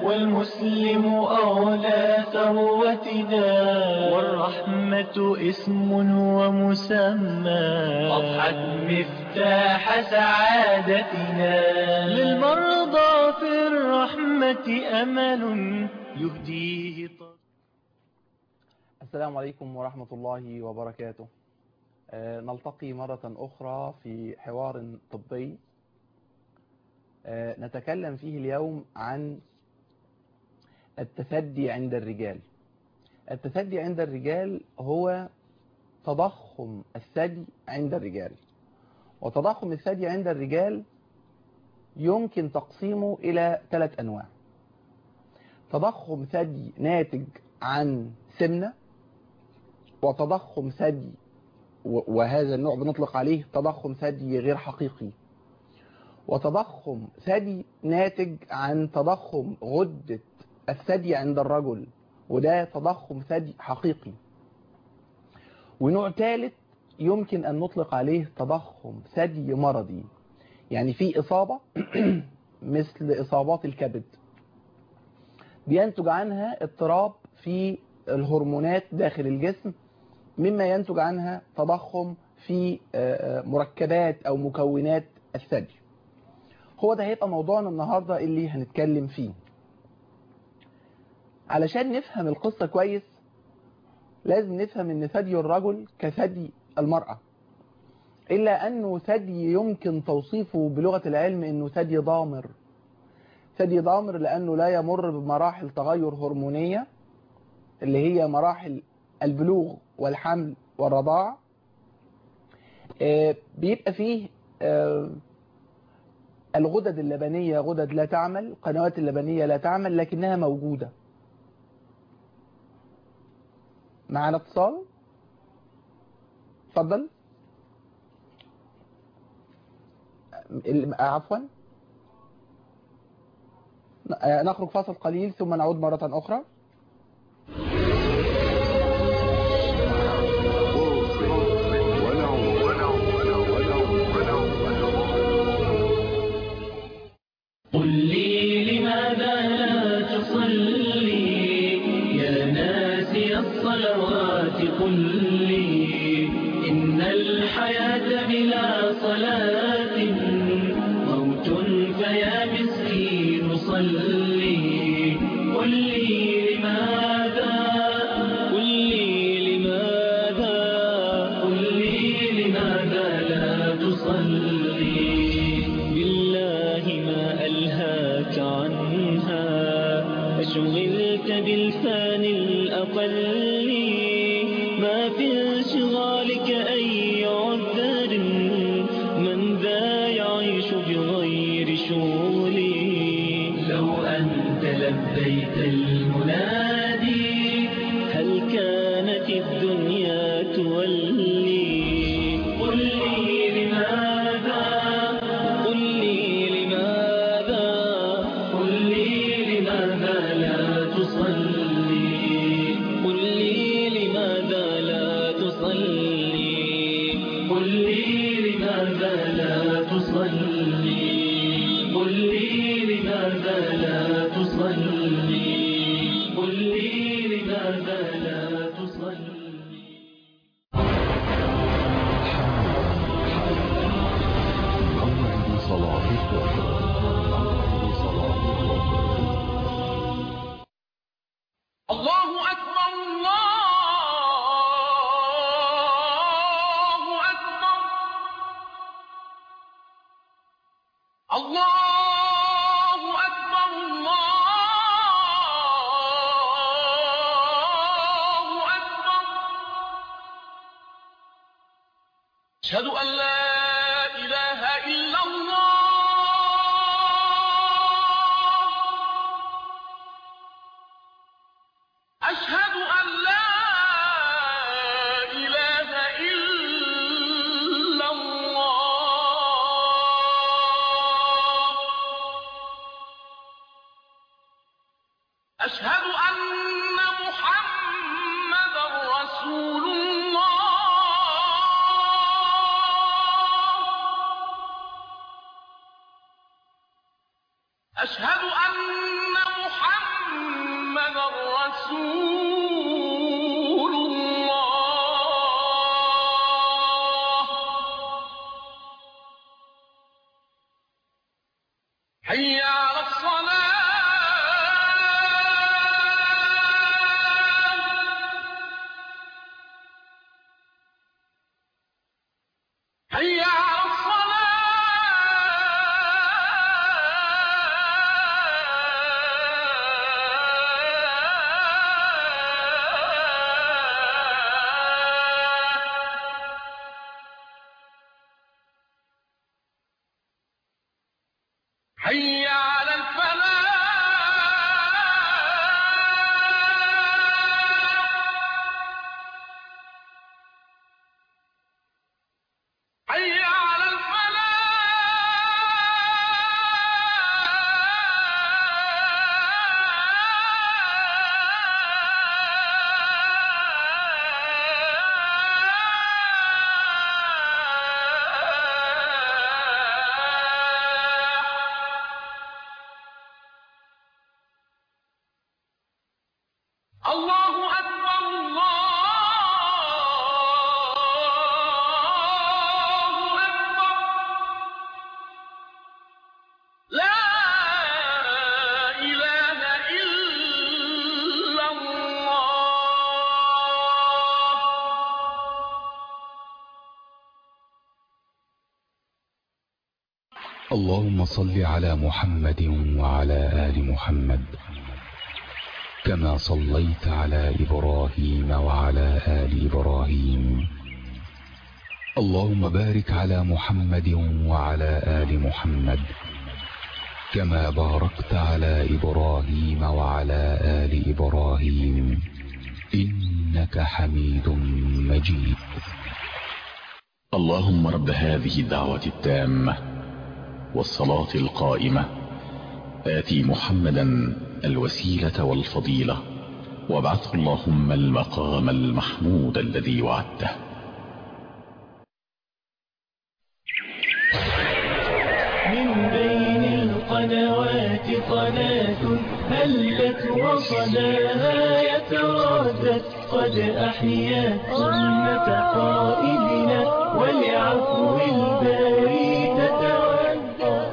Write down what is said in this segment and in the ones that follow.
والمسلم أولى ثروتنا والرحمة اسم ومسمى أضحت مفتاح سعادتنا للمرضى في الرحمة أمل يهديه طريق السلام عليكم ورحمة الله وبركاته آه، نلتقي مرة أخرى في حوار طبي آه، نتكلم فيه اليوم عن التثدي عند الرجال التثدي عند الرجال هو تضخم الثدي عند الرجال وتضخم الثدي عند الرجال يمكن تقسيمه إلى ثلاث أنواع تضخم ثدي ناتج عن سمنة وتضخم ثدي وهذا النوع بنطلق عليه تضخم ثدي غير حقيقي وتضخم ثدي ناتج عن تضخم غدة الثدي عند الرجل وده تضخم ثدي حقيقي ونوع ثالث يمكن أن نطلق عليه تضخم ثدي مرضي يعني في إصابة مثل إصابات الكبد بينتج عنها اضطراب في الهرمونات داخل الجسم مما ينتج عنها تضخم في مركبات أو مكونات الثدي هو ده هيبقى موضوعنا النهاردة اللي هنتكلم فيه علشان نفهم القصة كويس لازم نفهم ان ثدي الرجل كثدي المرأة إلا أنه ثدي يمكن توصيفه بلغة العلم أنه ثدي ضامر ثدي ضامر لأنه لا يمر بمراحل تغير هرمونية اللي هي مراحل البلوغ والحمل والرضاعة بيبقى فيه الغدد اللبنية غدد لا تعمل القنوات اللبنية لا تعمل لكنها موجودة معنا اتصال اتفضل عفوا نخرج فاصل قليل ثم نعود مرة أخرى قل لي لماذا لا تصلي يا ناسي الصلوات قل لي إن الحياة بلا صلاة موت فيا مسكين صلي قل لي لماذا قل لي لماذا قل لي لماذا لا تصلي بالله ما ألهاك عنها أشغلت بالفان الأقل ما في انشغالك أي عذر من ذا يعيش بغير شغلي لو أنت لبيت المنادي هل كانت الدنيا تولي قل لي لماذا قل لي لماذا قل لي لماذا لا تصلي قل لي لماذا لا تصلي قل لي لماذا لا تصلي قل لي لماذا لا تصلي قل لي لماذا لا تصلي موعد صلاة الظهر موعد صلاة الظهر الله أكبر الله أكبر الله أكبر الله أكبر أشهد أن لا إله إلا الله أشهد أن لا إله إلا الله أشهد أن محمدا رسول الله أشهد أن محمدا الله أكبر الله أكبر لا إله إلا الله اللهم صل على محمد وعلى آل محمد كما صليت على إبراهيم وعلى آل إبراهيم اللهم بارك على محمد وعلى آل محمد كما باركت على إبراهيم وعلى آل إبراهيم إنك حميد مجيد اللهم رب هذه الدعوة التامة والصلاة القائمة آتي محمدا الوسيلة والفضيلة وابعثه اللهم المقام المحمود الذي وعدته من بين القنوات قناة هلت وصداها يتردد قد أحيا سنة قائدنا ولعفو الباري تتودد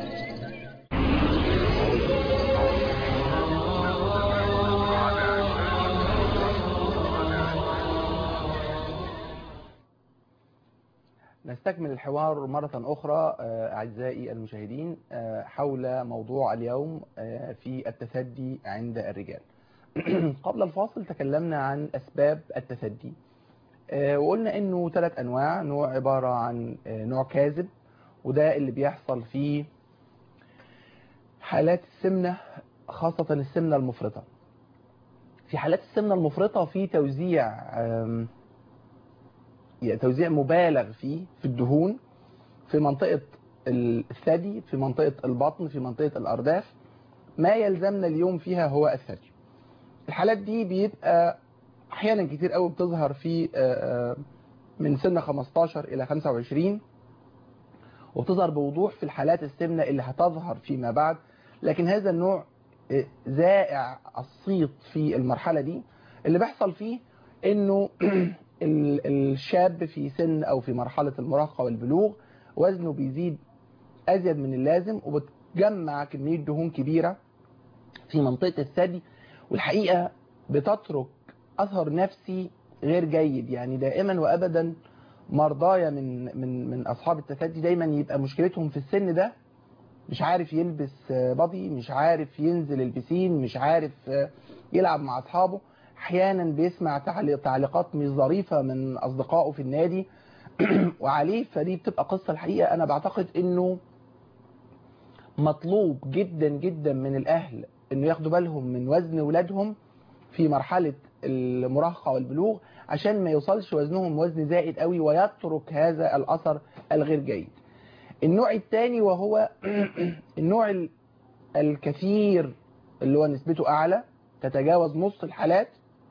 نستكمل الحوار مرة أخرى آه، أعزائي المشاهدين آه، حول موضوع اليوم آه، في التثدي عند الرجال قبل الفاصل تكلمنا عن أسباب التثدي آه، وقلنا أنه ثلاث أنواع نوع عبارة عن آه، نوع كاذب وده اللي بيحصل في حالات السمنة خاصة السمنة المفرطة في حالات السمنة المفرطة في توزيع آم، يعني توزيع مبالغ فيه في الدهون في منطقة الثدي في منطقة البطن في منطقة الأرداف ما يلزمنا اليوم فيها هو الثدي الحالات دي بيبقى أحيانا كتير قوي بتظهر في آه، آه، من سن 15 إلى 25 وتظهر بوضوح في الحالات السمنة اللي هتظهر فيما بعد لكن هذا النوع آه، زائع الصيت في المرحلة دي اللي بيحصل فيه انه ال- الشاب في سن او في مرحلة المراهقة والبلوغ وزنه بيزيد ازيد من اللازم وبتجمع كمية دهون كبيرة في منطقة الثدي والحقيقة بتترك اثر نفسي غير جيد يعني دائما وابدا مرضايا من من من اصحاب التثدي دايما يبقى مشكلتهم في السن ده مش عارف يلبس آه، بادي مش عارف ينزل البسين مش عارف آه، يلعب مع اصحابه احيانا بيسمع تعليق- تعليقات مش ظريفه من اصدقائه في النادي وعليه فدي بتبقى قصه الحقيقه انا بعتقد انه مطلوب جدا جدا من الاهل انه ياخدوا بالهم من وزن ولادهم في مرحله المراهقه والبلوغ عشان ما يوصلش وزنهم وزن زائد قوي ويترك هذا الاثر الغير جيد النوع الثاني وهو النوع ال- الكثير اللي هو نسبته اعلى تتجاوز نص الحالات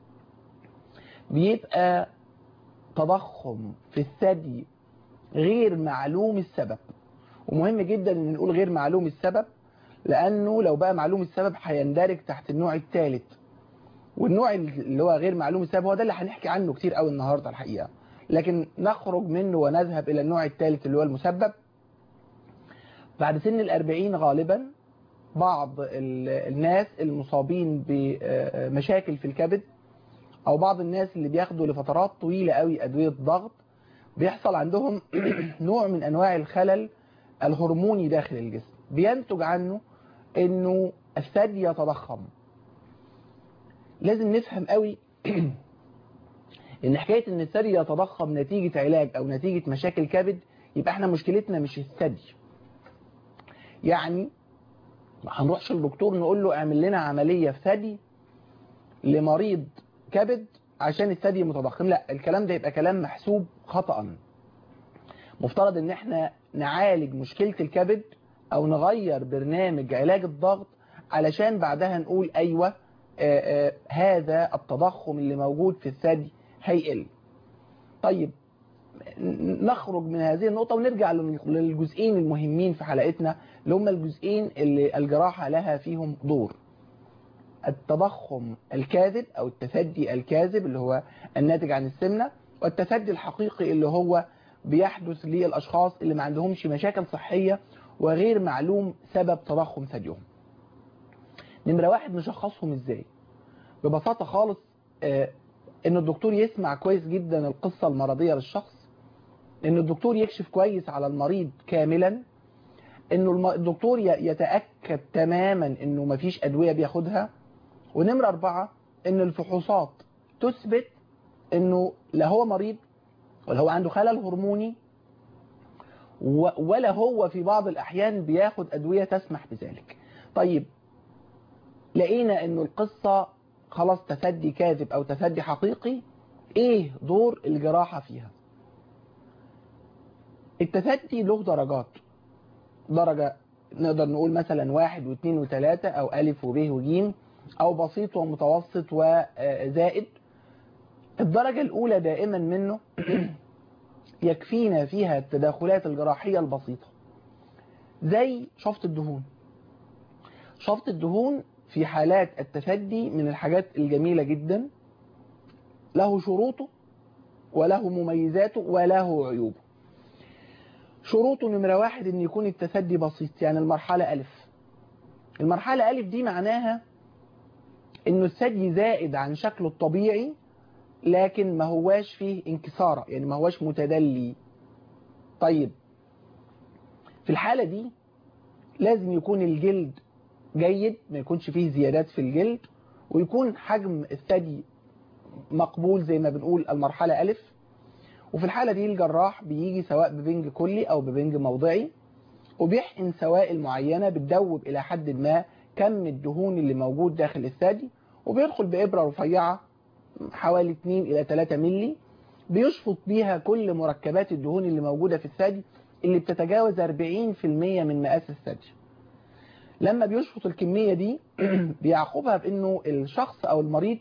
بيبقى تضخم في الثدي غير معلوم السبب ومهم جدا ان نقول غير معلوم السبب لانه لو بقى معلوم السبب هيندرج تحت النوع الثالث والنوع اللي هو غير معلوم السبب هو ده اللي هنحكي عنه كتير قوي النهارده الحقيقه لكن نخرج منه ونذهب الى النوع الثالث اللي هو المسبب بعد سن الأربعين غالبا بعض ال- الناس المصابين بمشاكل في الكبد او بعض الناس اللي بياخدوا لفترات طويلة قوي ادوية ضغط بيحصل عندهم نوع من انواع الخلل الهرموني داخل الجسم بينتج عنه انه الثدي يتضخم لازم نفهم قوي ان حكاية ان الثدي يتضخم نتيجة علاج او نتيجة مشاكل كبد يبقى احنا مشكلتنا مش الثدي يعني ما هنروحش للدكتور نقول له اعمل لنا عملية في ثدي لمريض كبد عشان الثدي متضخم لا الكلام ده يبقى كلام محسوب خطأ مفترض ان احنا نعالج مشكلة الكبد او نغير برنامج علاج الضغط علشان بعدها نقول ايوه آآ آآ هذا التضخم اللي موجود في الثدي هيقل طيب ن- نخرج من هذه النقطة ونرجع لل- للجزئين المهمين في حلقتنا اللي هم الجزئين اللي الجراحة لها فيهم دور التضخم الكاذب أو التثدي الكاذب اللي هو الناتج عن السمنة والتثدي الحقيقي اللي هو بيحدث للأشخاص اللي ما عندهمش مشاكل صحية وغير معلوم سبب تضخم ثديهم نمرة واحد نشخصهم ازاي ببساطة خالص آه ان الدكتور يسمع كويس جدا القصة المرضية للشخص ان الدكتور يكشف كويس على المريض كاملا انه الم- الدكتور ي- يتأكد تماما انه مفيش ادوية بياخدها ونمرة اربعة ان الفحوصات تثبت انه لا هو مريض ولا هو عنده خلل هرموني و- ولا هو في بعض الاحيان بياخد ادوية تسمح بذلك طيب لقينا انه القصة خلاص تثدي كاذب او تثدي حقيقي ايه دور الجراحة فيها التثدي له درجات درجة نقدر نقول مثلا واحد واثنين وثلاثة او الف وب وجيم او بسيط ومتوسط وزائد الدرجة الاولى دائما منه يكفينا فيها التداخلات الجراحية البسيطة زي شفط الدهون شفط الدهون في حالات التثدي من الحاجات الجميلة جدا له شروطه وله مميزاته وله عيوبه شروطه نمرة واحد ان يكون التثدي بسيط يعني المرحلة ألف المرحلة ألف دي معناها انه الثدي زائد عن شكله الطبيعي لكن ما هواش فيه انكسارة يعني ما هواش متدلي طيب في الحالة دي لازم يكون الجلد جيد ما يكونش فيه زيادات في الجلد ويكون حجم الثدي مقبول زي ما بنقول المرحلة ألف وفي الحالة دي الجراح بيجي سواء ببنج كلي أو ببنج موضعي وبيحقن سوائل معينة بتدوب إلى حد ما كم الدهون اللي موجود داخل الثدي وبيدخل بإبرة رفيعة حوالي 2 إلى 3 ملي بيشفط بيها كل مركبات الدهون اللي موجودة في الثدي اللي بتتجاوز 40% من مقاس الثدي لما بيشفط الكمية دي بيعقبها بأنه الشخص أو المريض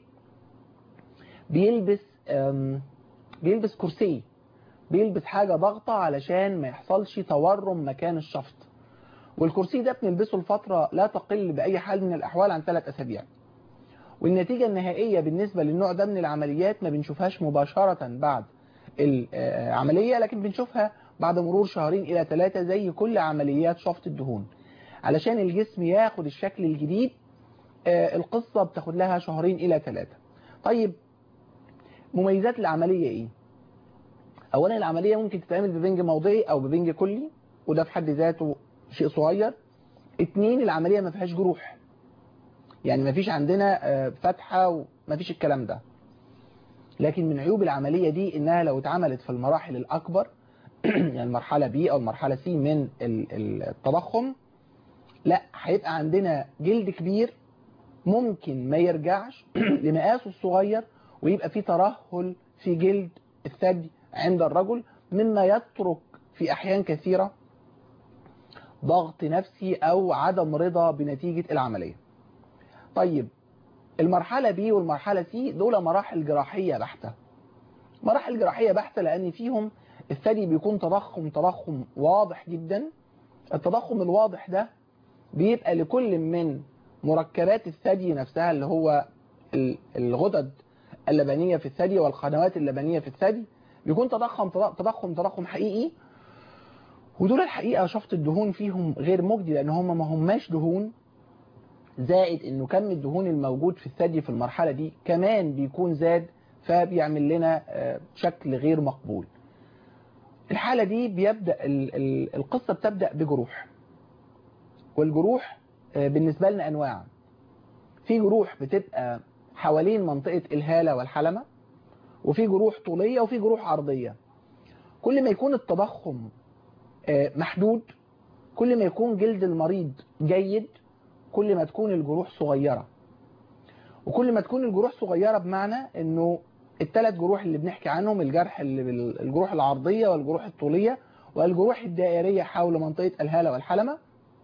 بيلبس أم، بيلبس كرسي بيلبس حاجة ضغطة علشان ما يحصلش تورم مكان الشفط والكرسي ده بنلبسه لفترة لا تقل بأي حال من الأحوال عن ثلاث أسابيع والنتيجة النهائية بالنسبة للنوع ده من العمليات ما بنشوفهاش مباشرة بعد العملية لكن بنشوفها بعد مرور شهرين إلى ثلاثة زي كل عمليات شفط الدهون علشان الجسم ياخد الشكل الجديد آه، القصة بتاخد لها شهرين إلى ثلاثة طيب مميزات العملية إيه؟ أولا العملية ممكن تتعمل ببنج موضعي أو ببنج كلي وده في حد ذاته شيء صغير اتنين العملية ما فيهاش جروح يعني ما فيش عندنا آه، فتحة وما فيش الكلام ده لكن من عيوب العملية دي إنها لو اتعملت في المراحل الأكبر يعني المرحلة بي أو المرحلة سي من ال- ال- التضخم لا هيبقى عندنا جلد كبير ممكن ما يرجعش لمقاسه الصغير ويبقى في ترهل في جلد الثدي عند الرجل مما يترك في أحيان كثيرة ضغط نفسي أو عدم رضا بنتيجة العملية طيب المرحلة بي والمرحلة سي دول مراحل جراحية بحتة مراحل جراحية بحتة لأن فيهم الثدي بيكون تضخم تضخم واضح جدا التضخم الواضح ده بيبقى لكل من مركبات الثدي نفسها اللي هو ال- الغدد اللبنية في الثدي والقنوات اللبنية في الثدي بيكون تضخم تضخم تضخم حقيقي ودول الحقيقة شفط الدهون فيهم غير مجدي لأن هم ما هماش دهون زائد انه كم الدهون الموجود في الثدي في المرحلة دي كمان بيكون زاد فبيعمل لنا آه، شكل غير مقبول الحالة دي بيبدأ ال- ال- القصة بتبدأ بجروح والجروح آه، بالنسبة لنا أنواع في جروح بتبقى حوالين منطقة الهالة والحلمة وفي جروح طولية وفي جروح عرضية كل ما يكون التضخم آه، محدود كل ما يكون جلد المريض جيد كل ما تكون الجروح صغيرة وكل ما تكون الجروح صغيرة بمعنى انه الثلاث جروح اللي بنحكي عنهم الجرح اللي بال- الجروح العرضية والجروح الطولية والجروح الدائرية حول منطقة الهالة والحلمة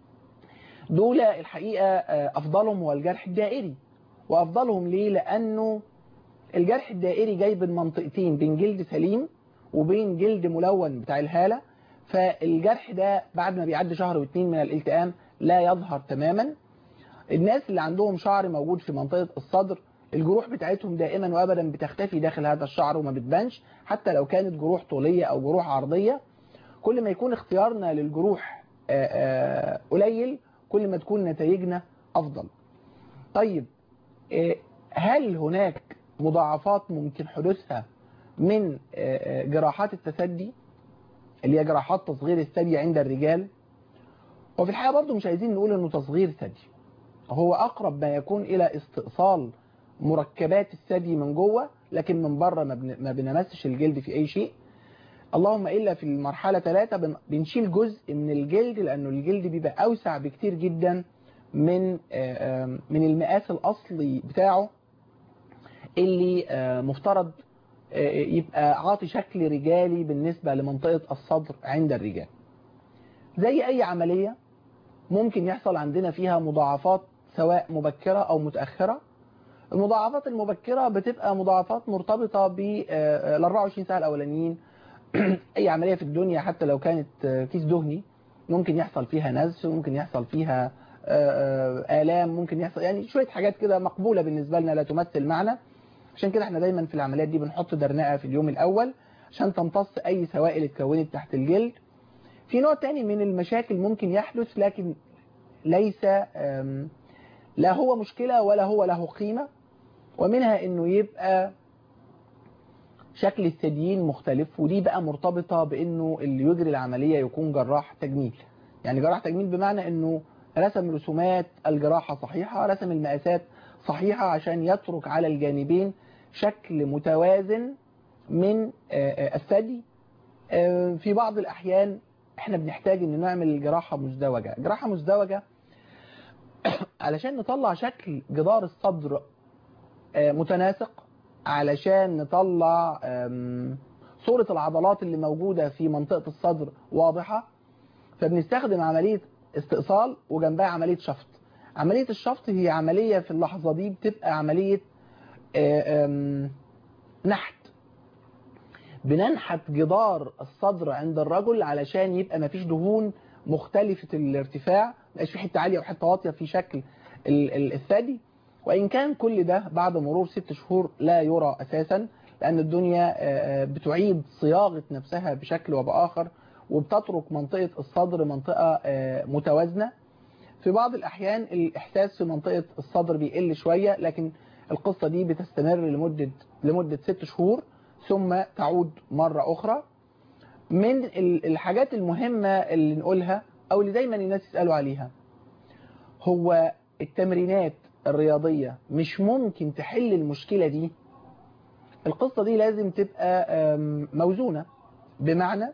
دول الحقيقة آه، أفضلهم هو الجرح الدائري وأفضلهم ليه لأنه الجرح الدائري جاي بين منطقتين بين جلد سليم وبين جلد ملون بتاع الهالة فالجرح ده بعد ما بيعدي شهر واتنين من الالتئام لا يظهر تماما الناس اللي عندهم شعر موجود في منطقة الصدر الجروح بتاعتهم دائما وابدا بتختفي داخل هذا الشعر وما بتبانش حتى لو كانت جروح طولية او جروح عرضية كل ما يكون اختيارنا للجروح آه، آه، قليل كل ما تكون نتائجنا افضل طيب آه، هل هناك مضاعفات ممكن حدوثها من آه، آه، جراحات التسدي اللي هي جراحات تصغير الثدي عند الرجال وفي الحقيقة برضو مش عايزين نقول انه تصغير ثدي هو اقرب ما يكون الى استئصال مركبات الثدي من جوه لكن من بره ما بن- ما بنمسش الجلد في اي شيء اللهم الا في المرحله 3 بن- بنشيل جزء من الجلد لانه الجلد بيبقى اوسع بكتير جدا من آه، آه، من المقاس الاصلي بتاعه اللي آه، مفترض آه، يبقى عاطي شكل رجالي بالنسبه لمنطقه الصدر عند الرجال زي اي عمليه ممكن يحصل عندنا فيها مضاعفات سواء مبكره او متاخره المضاعفات المبكره بتبقى مضاعفات مرتبطه بال 24 ساعه الاولانيين اي عمليه في الدنيا حتى لو كانت آه، كيس دهني ممكن يحصل فيها نزف ممكن يحصل فيها آه، آه، آلام ممكن يحصل يعني شوية حاجات كده مقبولة بالنسبة لنا لا تمثل معنى عشان كده احنا دايما في العمليات دي بنحط درنقة في اليوم الأول عشان تمتص أي سوائل اتكونت تحت الجلد في نوع تاني من المشاكل ممكن يحدث لكن ليس آم، لا هو مشكلة ولا هو له قيمة ومنها انه يبقى شكل الثديين مختلف ودي بقى مرتبطة بانه اللي يجري العملية يكون جراح تجميل يعني جراح تجميل بمعنى انه رسم رسومات الجراحة صحيحة رسم المقاسات صحيحة عشان يترك على الجانبين شكل متوازن من آه، آه، الثدي آه، في بعض الأحيان احنا بنحتاج ان نعمل جراحة مزدوجة جراحة مزدوجة علشان نطلع شكل جدار الصدر آه، متناسق علشان نطلع آم، صورة العضلات اللي موجودة في منطقة الصدر واضحة فبنستخدم عملية استئصال وجنبها عملية شفط عملية الشفط هي عملية في اللحظة دي بتبقى عملية آه، آم، نحت بننحت جدار الصدر عند الرجل علشان يبقى مفيش دهون مختلفة الارتفاع مبقاش في حتة عالية وحتة واطية في شكل ال- ال- الثدي وإن كان كل ده بعد مرور ست شهور لا يرى أساسا لأن الدنيا آه، آه، بتعيد صياغة نفسها بشكل وبآخر وبتترك منطقة الصدر منطقة آه، متوازنة في بعض الأحيان الإحساس في منطقة الصدر بيقل شوية لكن القصة دي بتستمر لمدة لمدة ست شهور ثم تعود مرة أخرى من ال- الحاجات المهمة اللي نقولها أو اللي دايما الناس يسألوا عليها هو التمرينات الرياضية مش ممكن تحل المشكلة دي القصة دي لازم تبقى آم، موزونة بمعنى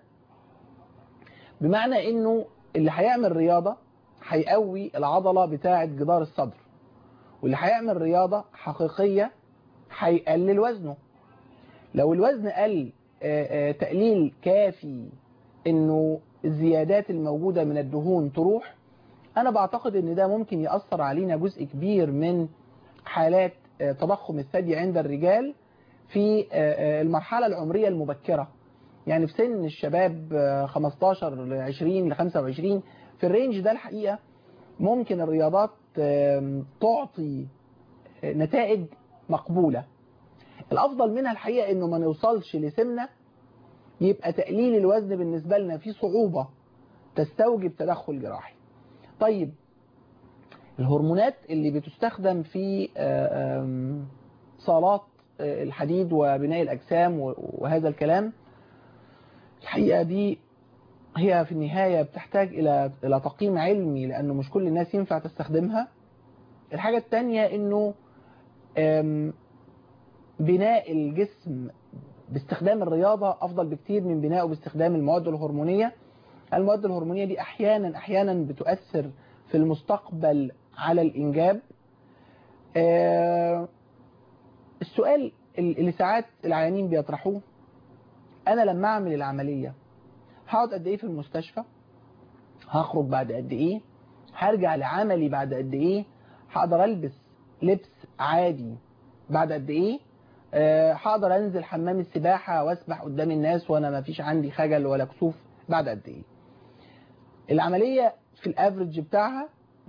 بمعنى انه اللي هيعمل رياضة هيقوي العضلة بتاعة جدار الصدر واللي هيعمل رياضة حقيقية هيقلل وزنه لو الوزن قل آه، آه، تقليل كافي انه الزيادات الموجودة من الدهون تروح انا بعتقد ان ده ممكن يأثر علينا جزء كبير من حالات آه، تضخم الثدي عند الرجال في آه، آه، المرحلة العمرية المبكرة يعني في سن الشباب آه، 15 ل 20 ل 25 في الرينج ده الحقيقة ممكن الرياضات آم، تعطي آه، نتائج مقبولة الأفضل منها الحقيقة إنه ما نوصلش لسمنة يبقى تقليل الوزن بالنسبة لنا فيه صعوبة تستوجب تدخل جراحي طيب الهرمونات اللي بتستخدم في آه، آم، صالات آه، الحديد وبناء الأجسام و- وهذا الكلام الحقيقة دي هي في النهاية بتحتاج إلى إلى تقييم علمي لأنه مش كل الناس ينفع تستخدمها الحاجة التانية إنه آم، بناء الجسم باستخدام الرياضة أفضل بكتير من بنائه باستخدام المواد الهرمونية المواد الهرمونية دي أحيانا أحيانا بتؤثر في المستقبل على الإنجاب آه، السؤال اللي ساعات العيانين بيطرحوه أنا لما أعمل العملية هقعد قد إيه في المستشفى هخرج بعد قد إيه هرجع لعملي بعد قد إيه هقدر ألبس لبس عادي بعد قد إيه آه، هقدر أنزل حمام السباحة وأسبح قدام الناس وأنا ما فيش عندي خجل ولا كسوف بعد قد إيه العملية في الافريج بتاعها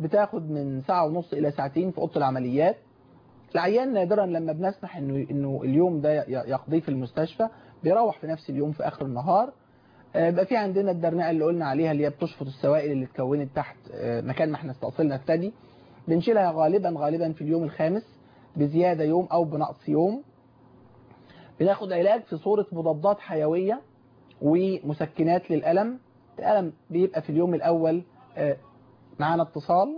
بتاخد من ساعة ونص إلى ساعتين في أوضة العمليات العيان نادرا لما بنسمح إنه إنه اليوم ده ي- يقضيه في المستشفى بيروح في نفس اليوم في آخر النهار آه، بقى في عندنا الدرنقة اللي قلنا عليها اللي هي بتشفط السوائل اللي اتكونت تحت آه، مكان ما احنا استأصلنا الثدي بنشيلها غالبا غالبا في اليوم الخامس بزيادة يوم أو بنقص يوم بناخد علاج في صورة مضادات حيوية ومسكنات للألم الألم بيبقى في اليوم الأول آه، معانا اتصال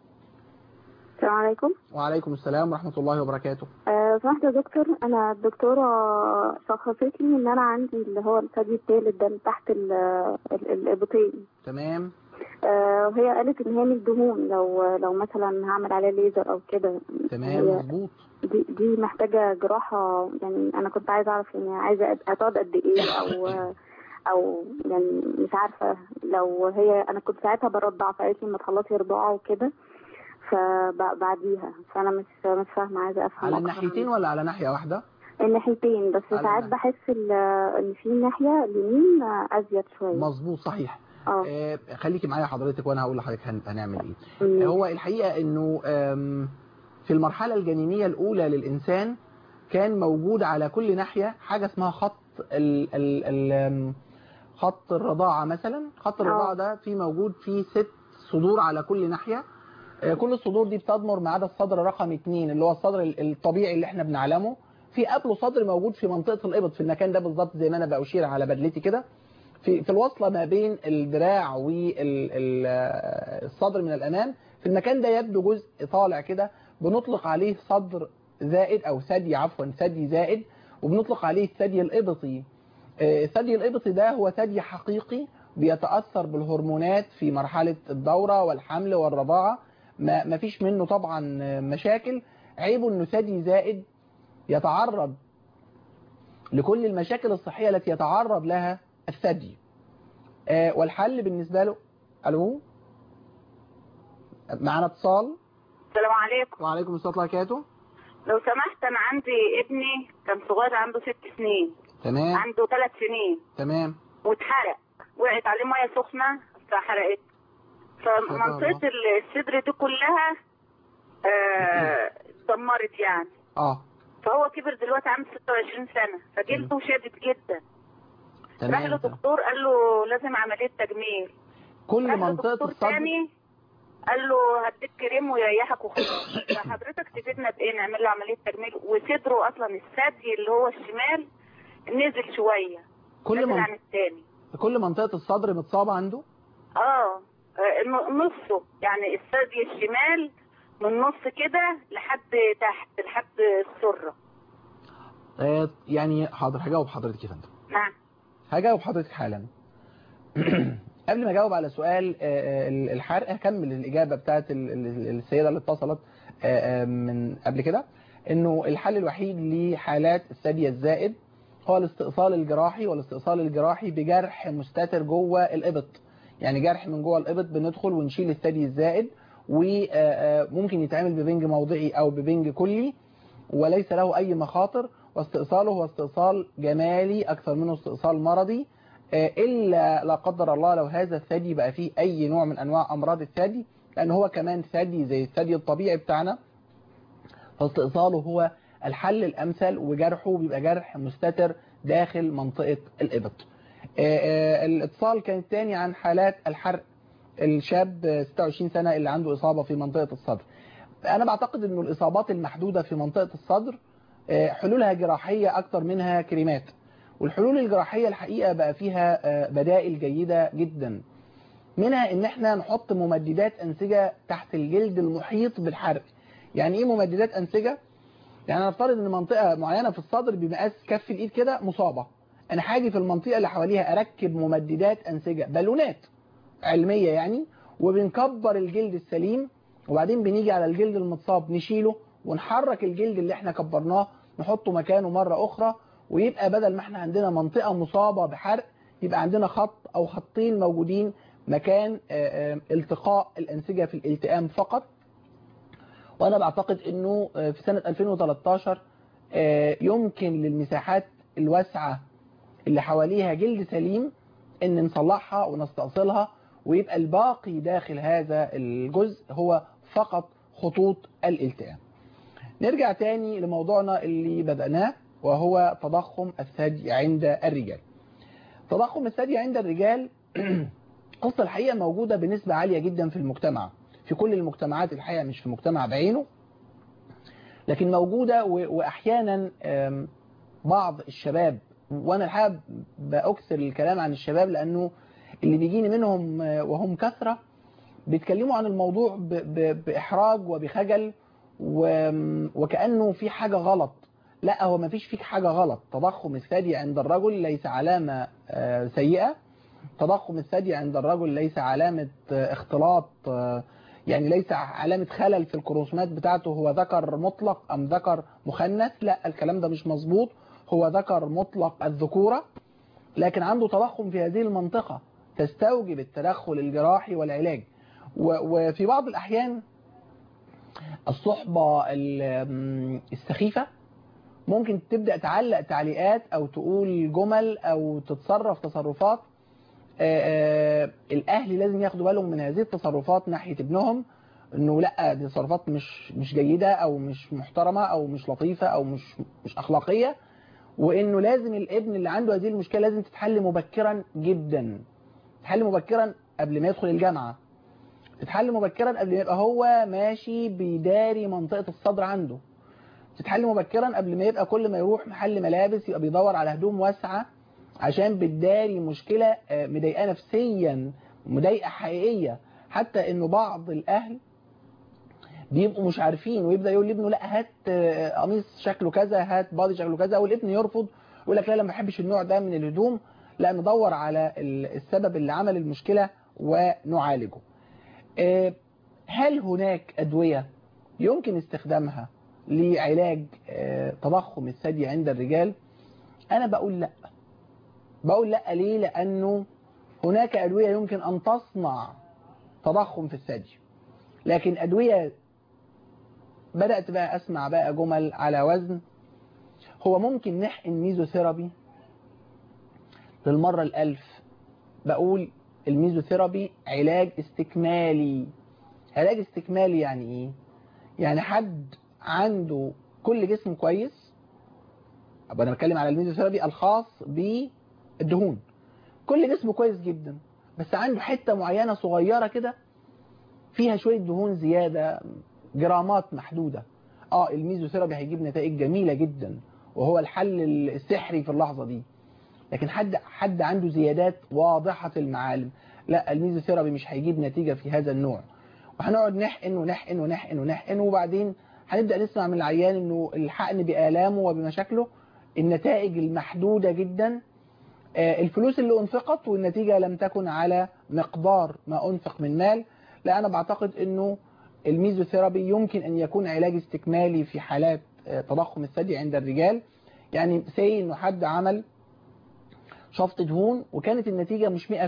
السلام عليكم وعليكم السلام ورحمة الله وبركاته آه، سمحت يا دكتور انا الدكتوره شخصت لي ان انا عندي اللي هو الثدي الثالث ده اللي تحت ال- ال- الابطين تمام آه، وهي قالت ان هي مش دهون لو لو مثلا هعمل عليه ليزر او كده تمام هي مظبوط دي, دي محتاجه جراحه يعني انا كنت عايزه اعرف يعني عايزه أد- هتقعد قد ايه او او يعني مش عارفه لو هي انا كنت ساعتها برضع فقالت لي ما تخلصي رضاعه وكده فبعديها فانا مش مش فاهمه عايزه افهم على أكتر الناحيتين عن- ولا على ناحية واحدة الناحيتين بس على ساعات الناحية. بحس ال- ان في ناحيه اليمين ازيد شويه مظبوط صحيح اه آه، خليكي معايا حضرتك وانا هقول لحضرتك هن- هنعمل ايه مم. هو الحقيقة انه آم، في المرحلة الجنينية الاولى للانسان كان موجود على كل ناحية حاجة اسمها خط ال ال ال آم، خط الرضاعة مثلا خط الرضاعة آه. ده في موجود فيه ست صدور على كل ناحية آه، كل الصدور دي بتضمر ما عدا الصدر رقم اتنين اللي هو الصدر ال- الطبيعي اللي احنا بنعلمه في قبله صدر موجود في منطقة الإبط في المكان ده بالظبط زي ما أنا بأشير على بدلتي كده في في الوصلة ما بين الدراع والصدر من الأمام في المكان ده يبدو جزء طالع كده بنطلق عليه صدر زائد أو ثدي عفوا ثدي زائد وبنطلق عليه الثدي الإبطي آه، الثدي الإبطي ده هو ثدي حقيقي بيتأثر بالهرمونات في مرحلة الدورة والحمل والرضاعة ما ما فيش منه طبعا آه، مشاكل عيبه انه ثدي زائد يتعرض لكل المشاكل الصحية التي يتعرض لها الثدي آه، والحل بالنسبة له ألو معنا اتصال السلام عليكم وعليكم السلام ورحمة الله وبركاته لو سمحت انا عندي ابني كان صغير عنده ست سنين تمام عنده ثلاث سنين تمام واتحرق وقعت عليه ميه سخنه فحرقت فمنطقه الصدر دي كلها آه، اتدمرت يعني اه فهو كبر دلوقتي عنده 26 سنه فجلده شادد جدا راح تمام له دكتور قال له لازم عمليه تجميل كل راح منطقة لدكتور الصدر تاني قال له هديك كريم ويريحك وخلاص فحضرتك تفيدنا بايه نعمل له عمليه تجميل وصدره اصلا الثدي اللي هو الشمال نزل شويه كل نزل من... عن التاني كل منطقة الصدر متصابة عنده اه آه، ن- نصه يعني الثدي الشمال من نص كده لحد تحت لحد السره آه يعني حاضر هجاوب حضرتك يا فندم نعم هجاوب حضرتك حالا قبل ما اجاوب على سؤال آه، آه، الحرق هكمل الاجابه بتاعت ال- ال- السيده اللي اتصلت آه، آه، من قبل كده انه الحل الوحيد لحالات الثدي الزائد هو الاستئصال الجراحي والاستئصال الجراحي بجرح مستتر جوه الابط يعني جرح من جوه الابط بندخل ونشيل الثدي الزائد وممكن يتعمل ببنج موضعي او ببنج كلي وليس له اي مخاطر واستئصاله هو استئصال جمالي اكثر منه استئصال مرضي آه، الا لا قدر الله لو هذا الثدي بقى فيه اي نوع من انواع امراض الثدي لان هو كمان ثدي زي الثدي الطبيعي بتاعنا فاستئصاله هو الحل الامثل وجرحه بيبقى جرح مستتر داخل منطقة الابط آه، آه، الاتصال كان الثاني عن حالات الحرق الشاب آه، 26 سنة اللي عنده إصابة في منطقة الصدر أنا بعتقد أنه الإصابات المحدودة في منطقة الصدر آه، حلولها جراحية أكتر منها كريمات والحلول الجراحية الحقيقة بقى فيها آه، بدائل جيدة جدا منها ان احنا نحط ممددات انسجة تحت الجلد المحيط بالحرق يعني ايه ممددات انسجة يعني نفترض ان منطقة معينة في الصدر بمقاس كف الايد كده مصابة انا هاجي في المنطقة اللي حواليها اركب ممددات انسجة بالونات علمية يعني وبنكبر الجلد السليم وبعدين بنيجي على الجلد المتصاب نشيله ونحرك الجلد اللي احنا كبرناه نحطه مكانه مرة اخرى ويبقى بدل ما احنا عندنا منطقة مصابة بحرق يبقى عندنا خط او خطين موجودين مكان آه، آه، التقاء الأنسجة في الالتئام فقط وأنا بعتقد أنه آه، في سنة 2013 آه، يمكن للمساحات الواسعة اللي حواليها جلد سليم أن نصلحها ونستأصلها ويبقى الباقي داخل هذا الجزء هو فقط خطوط الالتئام نرجع تاني لموضوعنا اللي بدأناه وهو تضخم الثدي عند الرجال تضخم الثدي عند الرجال قصة الحقيقة موجودة بنسبة عالية جدا في المجتمع في كل المجتمعات الحقيقة مش في مجتمع بعينه لكن موجودة و- وأحيانا آم، بعض الشباب وأنا الحقيقة بأكثر الكلام عن الشباب لأنه اللي بيجيني منهم آه، وهم كثرة بيتكلموا عن الموضوع ب- ب- بإحراج وبخجل و- وكأنه في حاجة غلط لا هو ما فيش فيك حاجة غلط تضخم الثدي عند الرجل ليس علامة آه، سيئة تضخم الثدي عند الرجل ليس علامة آه، اختلاط آه، يعني ليس علامة خلل في الكروموسومات بتاعته هو ذكر مطلق أم ذكر مخنث لا الكلام ده مش مظبوط هو ذكر مطلق الذكورة لكن عنده تضخم في هذه المنطقة تستوجب التدخل الجراحي والعلاج و- وفي بعض الأحيان الصحبة ال- السخيفة ممكن تبدأ تعلق تعليقات أو تقول جمل أو تتصرف تصرفات آه، آه، الأهل لازم ياخدوا بالهم من هذه التصرفات ناحية ابنهم انه لا دي تصرفات مش مش جيدة او مش محترمة او مش لطيفة او مش مش اخلاقية وانه لازم الابن اللي عنده هذه المشكلة لازم تتحل مبكرا جدا تتحل مبكرا قبل ما يدخل الجامعة تتحل مبكرا قبل ما يبقى هو ماشي بيداري منطقة الصدر عنده تتحل مبكرا قبل ما يبقى كل ما يروح محل ملابس يبقى بيدور على هدوم واسعة عشان بتداري مشكلة آه، مضايقاه نفسيا مضايقة حقيقية حتى انه بعض الاهل بيبقوا مش عارفين ويبدا يقول لابنه لا هات آه، قميص شكله كذا هات بادي شكله كذا والابن يرفض يقول لك لا لا ما بحبش النوع ده من الهدوم لا ندور على ال- السبب اللي عمل المشكلة ونعالجه آه، هل هناك أدوية يمكن استخدامها لعلاج آه، تضخم الثدي عند الرجال أنا بقول لا بقول لا ليه لأنه هناك أدوية يمكن أن تصنع تضخم في الثدي لكن أدوية بدأت بقى أسمع بقى جمل على وزن هو ممكن نحقن ميزوثيرابي للمرة الألف بقول الميزوثيرابي علاج استكمالي علاج استكمالي يعني ايه يعني حد عنده كل جسم كويس أبقى انا بتكلم على الميزوثيرابي الخاص بالدهون كل جسمه كويس جدا بس عنده حتة معينة صغيرة كده فيها شوية دهون زيادة جرامات محدودة اه الميزوثيرابي هيجيب نتائج جميلة جدا وهو الحل السحري في اللحظة دي لكن حد حد عنده زيادات واضحة المعالم لا الميزوثيرابي مش هيجيب نتيجة في هذا النوع وهنقعد نحقن ونحقن ونحقن ونحقن وبعدين هنبدأ نسمع من العيان انه الحقن بآلامه وبمشاكله النتائج المحدودة جدا آه، الفلوس اللي انفقت والنتيجة لم تكن على مقدار ما انفق من مال لا انا بعتقد انه الميزوثيرابي يمكن ان يكون علاج استكمالي في حالات آه، تضخم الثدي عند الرجال يعني سي انه حد عمل شفط دهون وكانت النتيجة مش 100%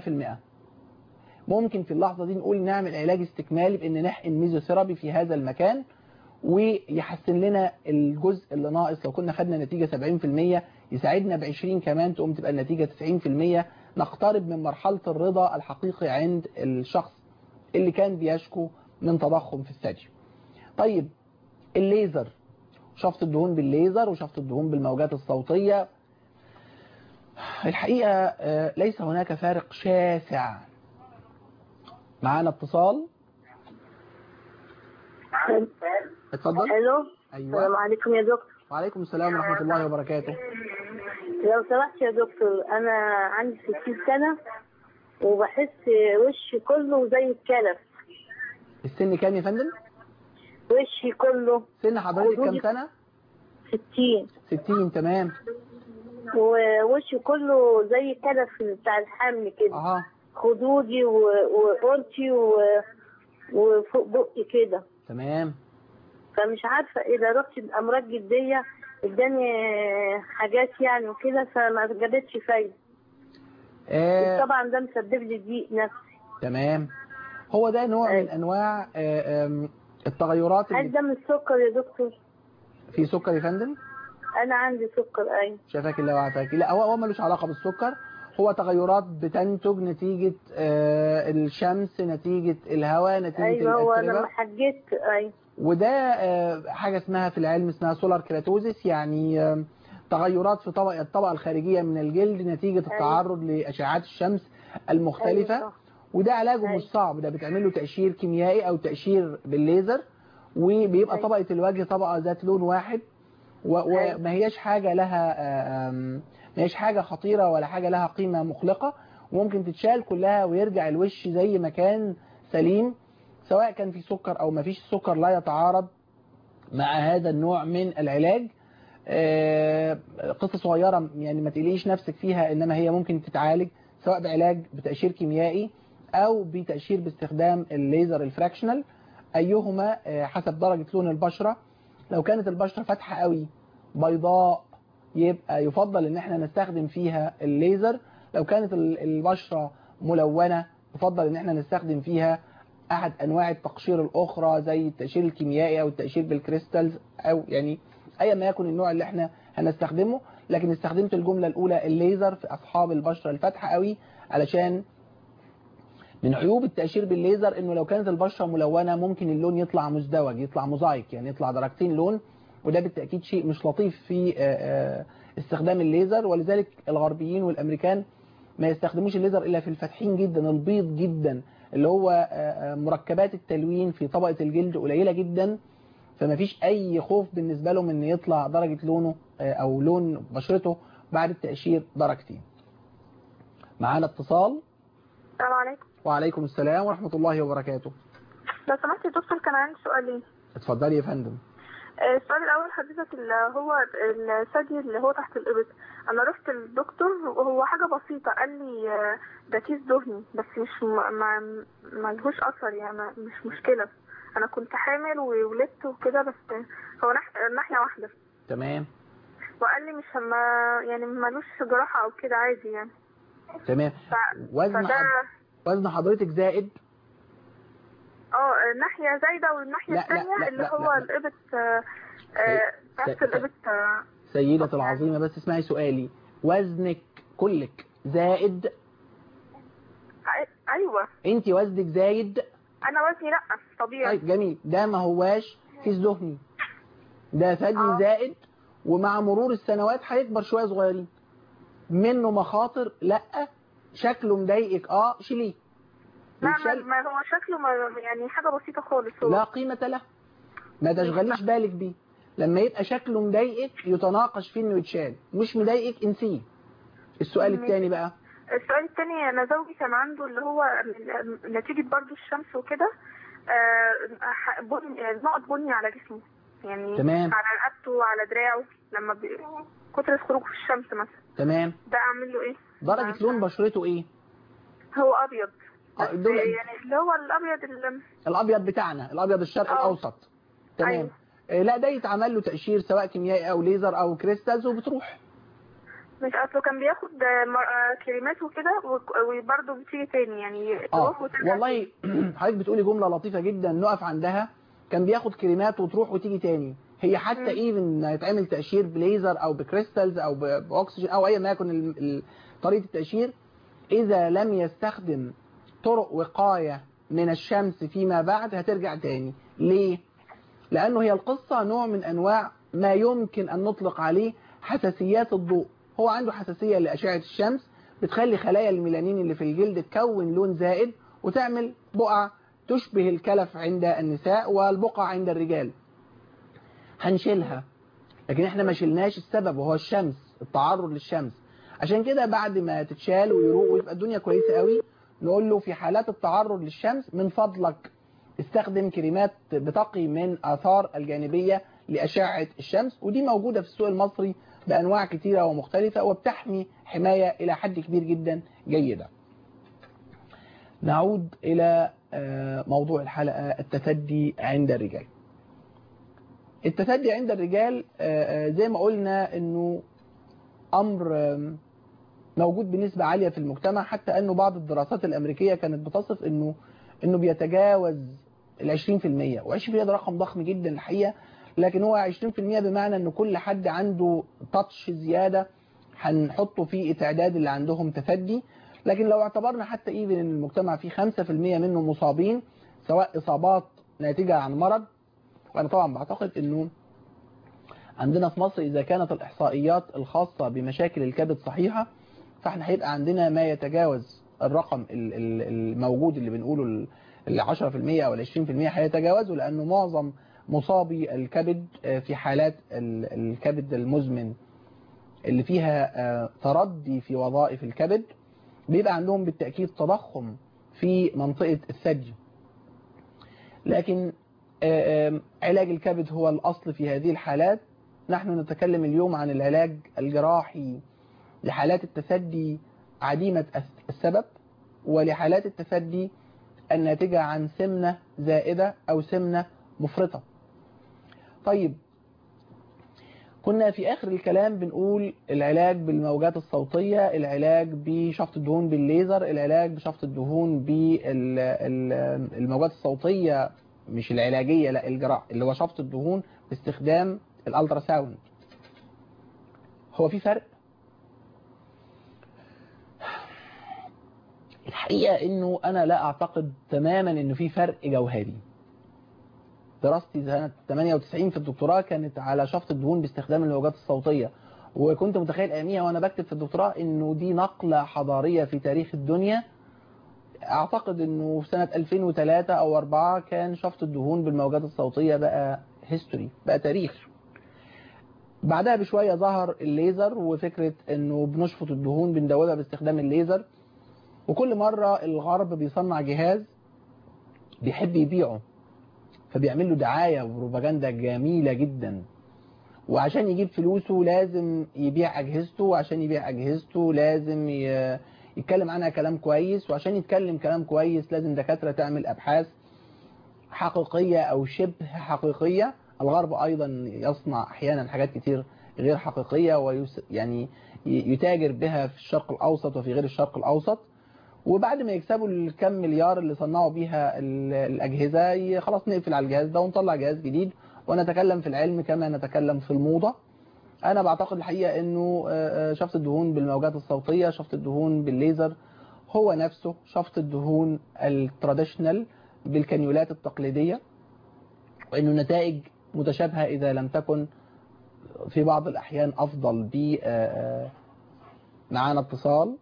ممكن في اللحظة دي نقول نعمل علاج استكمالي بان نحقن ميزوثيرابي في هذا المكان ويحسن لنا الجزء اللي ناقص لو كنا خدنا نتيجة 70% يساعدنا ب 20 كمان تقوم تبقى النتيجة 90% نقترب من مرحلة الرضا الحقيقي عند الشخص اللي كان بيشكو من تضخم في الثدي طيب الليزر شفط الدهون بالليزر وشفط الدهون بالموجات الصوتية الحقيقة آه، ليس هناك فارق شاسع معانا اتصال اتفضل الو ايوه السلام عليكم يا دكتور وعليكم السلام ورحمة الله وبركاته لو سمحت يا دكتور انا عندي 60 سنه وبحس وشي كله زي الكلف السن كام يا فندم وشي كله سن حضرتك كام حدود سنة 60 60 تمام ووشي كله زي الكلف بتاع الحمل كده اها خدودي و- وقرتي و- وفوق بقي كده تمام فمش عارفه ايه ده رحت الامراض جديه اداني حاجات يعني وكده فما جابتش فايده آه طبعا ده مسبب لي ضيق نفسي تمام هو ده نوع من أيوة. انواع آه آم، التغيرات هل اللي ده من السكر يا دكتور في سكر يا فندم انا عندي سكر ايوه شافاك الله وعافاك لا هو هو ملوش علاقة بالسكر هو تغيرات بتنتج نتيجة آه، الشمس نتيجة الهواء نتيجة ايوه هو الأتربة لما حجيت ايوه وده آه، حاجة اسمها في العلم اسمها سولار كراتوزيس يعني آه، تغيرات في طبقة الطبقة الخارجية من الجلد نتيجة التعرض لأشعات الشمس المختلفة أيوة صح. وده علاجه أيوة. مش صعب ده بتعمل له تقشير كيميائي أو تقشير بالليزر وبيبقى أيوة. طبقة الوجه طبقة ذات لون واحد و- أيوة. وما هياش حاجة لها آه، آم، ما هياش حاجة خطيرة ولا حاجة لها قيمة مخلقة وممكن تتشال كلها ويرجع الوش زي ما كان سليم سواء كان في سكر أو ما فيش سكر لا يتعارض مع هذا النوع من العلاج آه، قصة صغيرة يعني ما تقلقيش نفسك فيها إنما هي ممكن تتعالج سواء بعلاج بتأشير كيميائي أو بتأشير باستخدام الليزر الفراكشنال أيهما آه، حسب درجة لون البشرة لو كانت البشرة فاتحة قوي بيضاء يبقى يفضل ان احنا نستخدم فيها الليزر لو كانت ال- البشرة ملونة يفضل ان احنا نستخدم فيها احد انواع التقشير الاخرى زي التقشير الكيميائي او التقشير بالكريستالز او يعني ايا ما يكن النوع اللي احنا هنستخدمه لكن استخدمت الجملة الاولى الليزر في اصحاب البشرة الفاتحة قوي علشان من عيوب التأشير بالليزر انه لو كانت البشرة ملونة ممكن اللون يطلع مزدوج يطلع موزايك يعني يطلع درجتين لون وده بالتأكيد شيء مش لطيف في آه، آه، استخدام الليزر ولذلك الغربيين والامريكان ما يستخدموش الليزر الا في الفاتحين جدا البيض جدا اللي هو آه، آه، مركبات التلوين في طبقة الجلد قليلة جدا فما فيش اي خوف بالنسبة لهم ان يطلع درجة لونه آه، او لون بشرته بعد التأشير درجتين معانا اتصال السلام عليكم وعليكم السلام ورحمة الله وبركاته لو سمحت يا دكتور كان عندي سؤالين اتفضلي يا فندم آه، السؤال الاول حضرتك اللي هو الثدي اللي هو تحت الابط انا رحت للدكتور وهو حاجه بسيطه قال لي آه، ده كيس دهني بس مش ما ما- ملهوش اثر يعني ما- مش مشكله انا كنت حامل وولدت وكده بس هو ناح- ناحيه واحده تمام وقال لي مش ما يعني ملوش جراحه او كده عادي يعني تمام ف- وزن فده حض- وزن حضرتك زائد اه ناحيه زايده والناحيه لا، لا، الثانيه لا، اللي لا، هو لا. الابط آه، آه، تحت س- الابط آه، سيدة العظيمة بس اسمعي سؤالي وزنك كلك زائد أي- ايوه انت وزنك زايد انا وزني لا طبيعي طيب جميل ده ما هواش كيس دهني ده ثدي آه. زائد ومع مرور السنوات هيكبر شوية صغيرين منه مخاطر لا شكله مضايقك اه شيليه لا ما, يتشال- ما هو شكله ما يعني حاجه بسيطه خالص هو لا قيمة له ما تشغليش بالك بيه لما يبقى شكله مضايقك يتناقش فيه انه يتشال مش مضايقك انسيه السؤال ماشي. الثاني بقى السؤال الثاني انا زوجي كان عنده اللي هو من- نتيجه برضو الشمس وكده آه، ح- بني نقط بني على جسمه يعني تمام. على رقبته وعلى دراعه لما بي... كتر خروجه في الشمس مثلا تمام ده اعمل له ايه؟ درجة لون بشرته ايه هو ابيض آه، بس دول- يعني اللي هو الابيض اللي الابيض بتاعنا الابيض الشرق آه. الاوسط تمام أيوة. آه، لا ده يتعمل له تقشير سواء كيميائي او ليزر او كريستالز وبتروح مش اصله كان بياخد آه، م- آه، كريمات وكده وك- وبرضه بتيجي تاني يعني اه تروح وترجع والله حضرتك بتقولي جملة لطيفة جدا نقف عندها كان بياخد كريمات وتروح وتيجي تاني هي حتى مم. ايفن يتعمل تقشير بليزر او بكريستالز او ب- باكسجين او اي ما يكن ال- ال- طريقة التقشير اذا لم يستخدم طرق وقاية من الشمس فيما بعد هترجع تاني ليه لانه هي القصة نوع من انواع ما يمكن ان نطلق عليه حساسيات الضوء هو عنده حساسية لأشعة الشمس بتخلي خلايا الميلانين اللي في الجلد تكون لون زائد وتعمل بقع تشبه الكلف عند النساء والبقع عند الرجال هنشيلها لكن احنا ما شلناش السبب وهو الشمس التعرض للشمس عشان كده بعد ما تتشال ويروق ويبقى الدنيا كويسة قوي نقول له في حالات التعرض للشمس من فضلك استخدم كريمات بتقي من آثار الجانبية لأشعة الشمس ودي موجودة في السوق المصري بأنواع كتيرة ومختلفة وبتحمي حماية إلى حد كبير جدا جيدة نعود إلى آه، موضوع الحلقة التثدي عند الرجال التثدي عند الرجال آه، آه، زي ما قلنا انه امر آم، موجود بنسبة عالية في المجتمع حتى انه بعض الدراسات الامريكية كانت بتصف انه انه بيتجاوز ال 20% و 20% ده رقم ضخم جدا الحقيقة لكن هو 20% بمعنى ان كل حد عنده تاتش زيادة هنحطه في تعداد اللي عندهم تفدي لكن لو اعتبرنا حتى ايفن ان المجتمع فيه 5% منه مصابين سواء اصابات ناتجه عن مرض وانا طبعا بعتقد انه عندنا في مصر اذا كانت الاحصائيات الخاصه بمشاكل الكبد صحيحه فاحنا هيبقى عندنا ما يتجاوز الرقم ال- ال- الموجود اللي بنقوله ال- ال 10% او ال 20% هيتجاوزه لانه معظم مصابي الكبد آه، في حالات ال- الكبد المزمن اللي فيها آه، تردي في وظائف الكبد بيبقى عندهم بالتأكيد تضخم في منطقة الثدي لكن آه، آه، علاج الكبد هو الأصل في هذه الحالات نحن نتكلم اليوم عن العلاج الجراحي لحالات التثدي عديمة الس- السبب ولحالات التثدي الناتجة عن سمنة زائدة أو سمنة مفرطة طيب كنا في آخر الكلام بنقول العلاج بالموجات الصوتية العلاج بشفط الدهون بالليزر العلاج بشفط الدهون بالموجات الصوتية مش العلاجية لا الجراح اللي هو شفط الدهون باستخدام الالترا ساوند هو في فرق الحقيقة انه انا لا اعتقد تماما انه في فرق جوهري دراستي سنة 98 في الدكتوراه كانت على شفط الدهون باستخدام الموجات الصوتية وكنت متخيل اياميها وانا بكتب في الدكتوراه انه دي نقلة حضارية في تاريخ الدنيا اعتقد انه في سنة 2003 او 4 كان شفط الدهون بالموجات الصوتية بقى هيستوري بقى تاريخ بعدها بشوية ظهر الليزر وفكرة انه بنشفط الدهون بندوبها باستخدام الليزر وكل مرة الغرب بيصنع جهاز بيحب يبيعه فبيعمل له دعاية وبروباجندا جميلة جدا وعشان يجيب فلوسه لازم يبيع أجهزته وعشان يبيع أجهزته لازم ي- يتكلم عنها كلام كويس وعشان يتكلم كلام كويس لازم دكاترة تعمل أبحاث حقيقية أو شبه حقيقية الغرب أيضا يصنع أحيانا حاجات كتير غير حقيقية ويس يعني ي- يتاجر بها في الشرق الأوسط وفي غير الشرق الأوسط وبعد ما يكسبوا الكم مليار اللي صنعوا بيها ال- الأجهزة ي- خلاص نقفل على الجهاز ده ونطلع جهاز جديد ونتكلم في العلم كما نتكلم في الموضة أنا بعتقد الحقيقة أنه آه، آه، شفط الدهون بالموجات الصوتية شفط الدهون بالليزر هو نفسه شفط الدهون التراديشنال بالكانيولات التقليدية وأنه نتائج متشابهة إذا لم تكن في بعض الأحيان أفضل ب آه، آه، معانا اتصال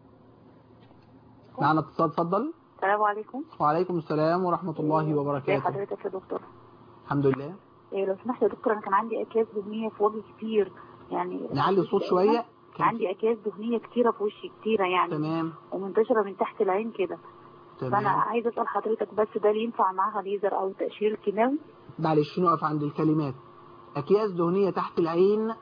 معانا اتصال اتفضل السلام عليكم وعليكم السلام ورحمة الله ازي وبركاته حضرتك يا دكتور الحمد لله إيه لو سمحت يا دكتور انا كان عندي اكياس دهنيه في وجهي كتير يعني نعلي الصوت شوية كان- عندي اكياس دهنيه كتيره في وشي كتيره يعني تمام ومنتشره من تحت العين كده فانا تمام عايزه اسال حضرتك بس ده اللي ينفع معاها ليزر او تقشير كيماوي معلش نقف عند الكلمات أكياس دهنية تحت العين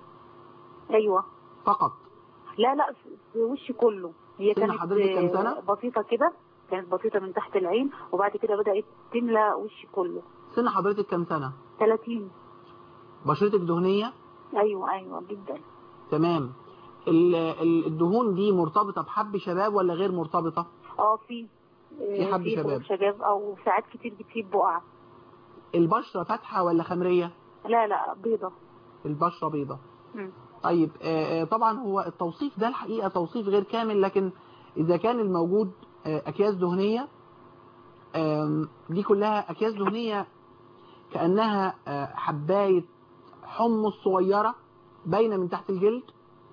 ايوه فقط لا لا في- في وشي كله هي سن كانت حضرتك كام آه، سنة؟ بسيطه كده كانت بسيطه من تحت العين وبعد كده بدات تملى وشي كله سن حضرتك كام سنة 30 بشرتك دهنية ايوه ايوه جدا تمام ال- ال- الدهون دي مرتبطة بحب شباب ولا غير مرتبطة اه في في آه، حب في شباب. شباب او ساعات كتير بتسيب بقع البشرة فاتحة ولا خمرية لا لا بيضه البشرة بيضة مم. طيب آه، آه، طبعا هو التوصيف ده الحقيقة توصيف غير كامل لكن إذا كان الموجود آه، أكياس دهنية آم، دي كلها أكياس دهنية كأنها آه، حباية حمص صغيرة باينة من تحت الجلد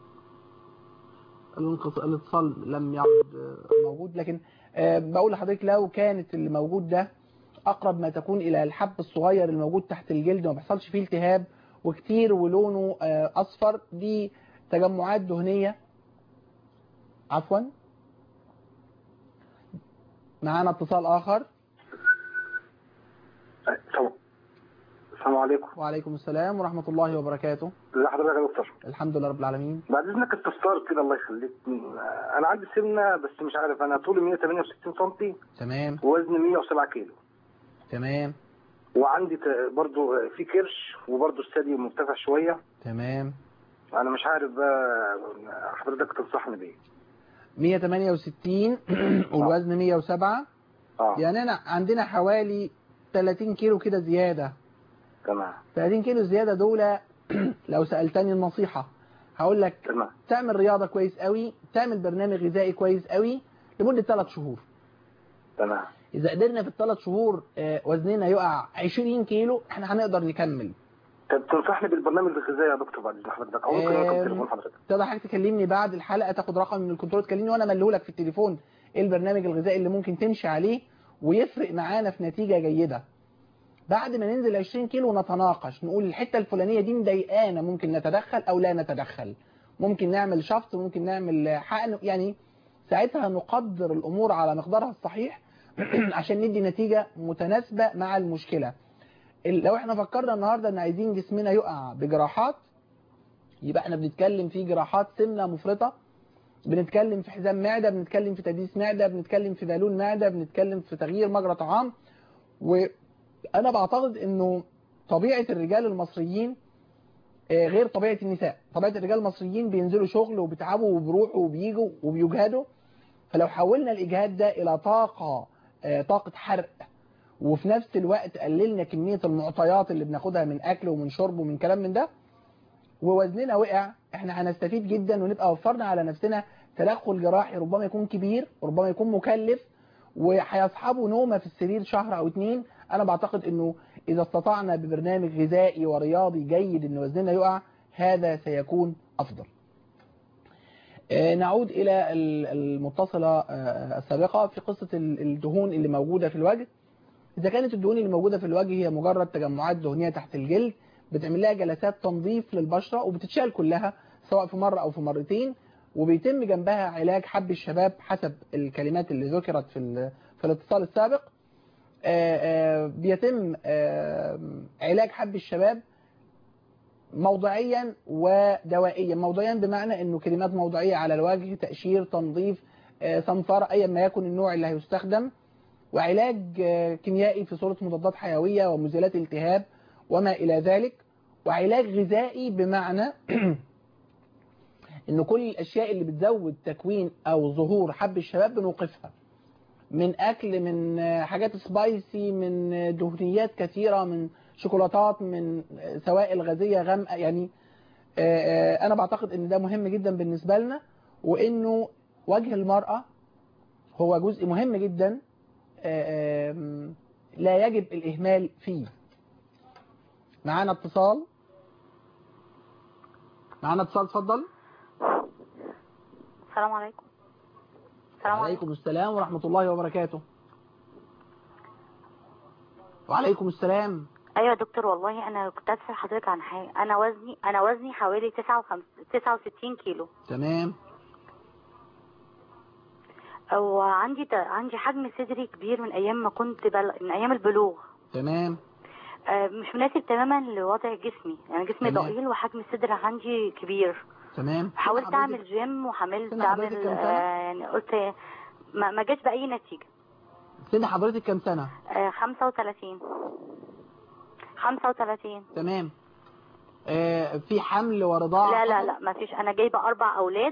الانقص- الاتصال لم يعد آه، موجود لكن آه، بقول لحضرتك لو كانت اللي موجود ده أقرب ما تكون إلى الحب الصغير الموجود تحت الجلد ما بيحصلش فيه التهاب وكتير ولونه آه، أصفر دي تجمعات دهنية عفوا معانا اتصال آخر السلام عليكم وعليكم السلام ورحمة الله وبركاته ازي حضرتك يا دكتور الحمد لله رب العالمين بعد اذنك استفسار كده الله يخليك انا عندي سمنه بس مش عارف انا طولي 168 سم تمام ووزني 107 كيلو تمام وعندي ت- برضو في كرش وبرضو الثدي مرتفع شويه تمام انا مش عارف بقى حضرتك تنصحني بايه 168 والوزن 107 اه يعني أنا عندنا حوالي 30 كيلو كده زيادة تمام 30 كيلو زيادة دول لو سألتني النصيحة هقول لك تمام تعمل رياضة كويس قوي تعمل برنامج غذائي كويس قوي لمدة 3 شهور تمام إذا قدرنا في الثلاث شهور آه، وزننا يقع 20 كيلو احنا هنقدر نكمل طب تنصحني بالبرنامج الغذائي يا دكتور بعد اذن حضرتك او ممكن آم، يكون تليفون حضرتك تقدر حضرتك تكلمني بعد الحلقة تاخد رقم من الكنترول تكلمني وانا ملهولك في التليفون ايه البرنامج الغذائي اللي ممكن تمشي عليه ويفرق معانا في نتيجة جيدة بعد ما ننزل 20 كيلو نتناقش نقول الحتة الفلانية دي مضايقانا ممكن نتدخل او لا نتدخل ممكن نعمل شفط ممكن نعمل حقن يعني ساعتها نقدر الامور على مقدارها الصحيح عشان ندي نتيجة متناسبة مع المشكلة ال- لو احنا فكرنا النهاردة ان عايزين جسمنا يقع بجراحات يبقى احنا بنتكلم في جراحات سمنة مفرطة بنتكلم في حزام معدة بنتكلم في تدليس معدة بنتكلم في بالون معدة بنتكلم في تغيير مجرى طعام وانا بعتقد انه طبيعة الرجال المصريين آه، غير طبيعة النساء طبيعة الرجال المصريين بينزلوا شغل وبيتعبوا وبيروحوا وبيجوا وبيجهدوا فلو حولنا الإجهاد ده إلى طاقة آه، طاقة حرق وفي نفس الوقت قللنا كمية المعطيات اللي بناخدها من أكل ومن شرب ومن كلام من ده ووزننا وقع احنا هنستفيد جدا ونبقى وفرنا على نفسنا تدخل جراحي ربما يكون كبير وربما يكون مكلف وهيصحبه نومة في السرير شهر او اتنين انا بعتقد انه اذا استطعنا ببرنامج غذائي ورياضي جيد ان وزننا يقع هذا سيكون افضل آه، نعود الى ال- المتصلة آه، السابقة في قصة ال- الدهون اللي موجودة في الوجه إذا كانت الدهون اللي موجودة في الوجه هي مجرد تجمعات دهنية تحت الجلد بتعمل لها جلسات تنظيف للبشرة وبتتشال كلها سواء في مرة أو في مرتين وبيتم جنبها علاج حب الشباب حسب الكلمات اللي ذكرت في ال- في الاتصال السابق آه، آه، بيتم آه، علاج حب الشباب موضعيا ودوائيا موضعيا بمعنى انه كلمات موضعية على الوجه تقشير تنظيف آه، صنفرة ايا ما يكن النوع اللي هيستخدم وعلاج آه، كيميائي في صورة مضادات حيوية ومزيلات التهاب وما إلى ذلك وعلاج غذائي بمعنى إن كل الأشياء اللي بتزود تكوين أو ظهور حب الشباب بنوقفها من أكل من آه، حاجات سبايسي من آه، دهنيات كثيرة من شوكولاتات من آه، سوائل غازية غامقة يعني آه، آه، أنا بعتقد إن ده مهم جدا بالنسبة لنا وإنه وجه المرأة هو جزء مهم جدا آه، آم، لا يجب الإهمال فيه معانا اتصال معانا اتصال اتفضل السلام عليكم السلام عليكم وعليكم السلام ورحمة الله وبركاته وعليكم السلام ايوه يا دكتور والله انا كنت اسال حضرتك عن حاجه انا وزني انا وزني حوالي 59 69 كيلو تمام وعندي ت- عندي حجم صدري كبير من ايام ما كنت بل... من ايام البلوغ تمام آه، مش مناسب تماما لوضع جسمي يعني جسمي تمام. ضئيل وحجم الصدر عندي كبير تمام حاولت حضرتك- اعمل جيم وحاولت سن حضرتك اعمل كام سنة؟ آه، يعني قلت ما, ما جاش باي نتيجه سن حضرتك كام سنة آه، 35 35 تمام آه في حمل ورضاعة لا لا حصل؟ لا ما فيش انا جايبه اربع اولاد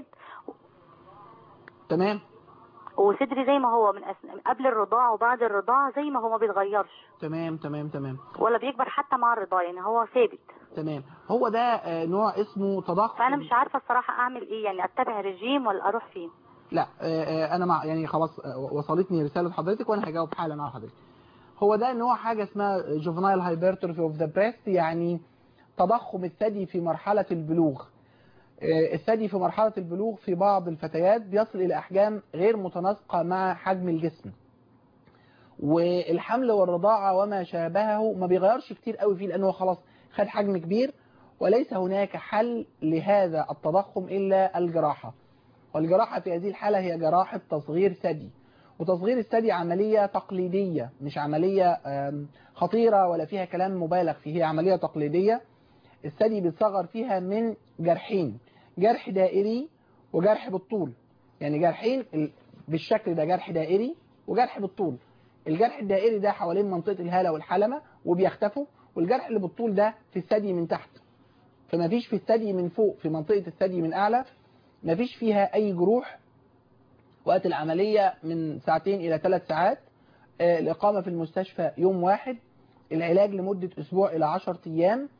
تمام وصدري زي ما هو من أسن... قبل الرضاعه وبعد الرضاعه زي ما هو ما بيتغيرش تمام تمام تمام ولا بيكبر حتى مع الرضاعه يعني هو ثابت تمام هو ده آه نوع اسمه تضخم فانا مش عارفه الصراحه اعمل ايه يعني اتبع رجيم ولا اروح فين لا آه، آه، انا مع يعني خلاص آه، وصلتني رسالة حضرتك وانا هجاوب حالا على حضرتك هو ده نوع حاجة اسمها جوفنايل هايبرتروفي اوف ذا بريست يعني تضخم الثدي في مرحلة البلوغ آه، الثدي في مرحلة البلوغ في بعض الفتيات بيصل إلى أحجام غير متناسقة مع حجم الجسم والحمل والرضاعة وما شابهه ما بيغيرش كتير قوي فيه لأنه خلاص خد حجم كبير وليس هناك حل لهذا التضخم إلا الجراحة والجراحة في هذه الحالة هي جراحة تصغير ثدي وتصغير الثدي عملية تقليدية مش عملية آم، خطيرة ولا فيها كلام مبالغ فيه هي عملية تقليدية الثدي بيتصغر فيها من جرحين جرح دائري وجرح بالطول يعني جرحين ال- بالشكل ده جرح دائري وجرح بالطول الجرح الدائري ده حوالين منطقة الهالة والحلمة وبيختفوا والجرح اللي بالطول ده في الثدي من تحت فما فيش في الثدي من فوق في منطقة الثدي من أعلى ما فيش فيها أي جروح وقت العملية من ساعتين إلى ثلاث ساعات آه، الإقامة في المستشفى يوم واحد العلاج لمدة أسبوع إلى عشر أيام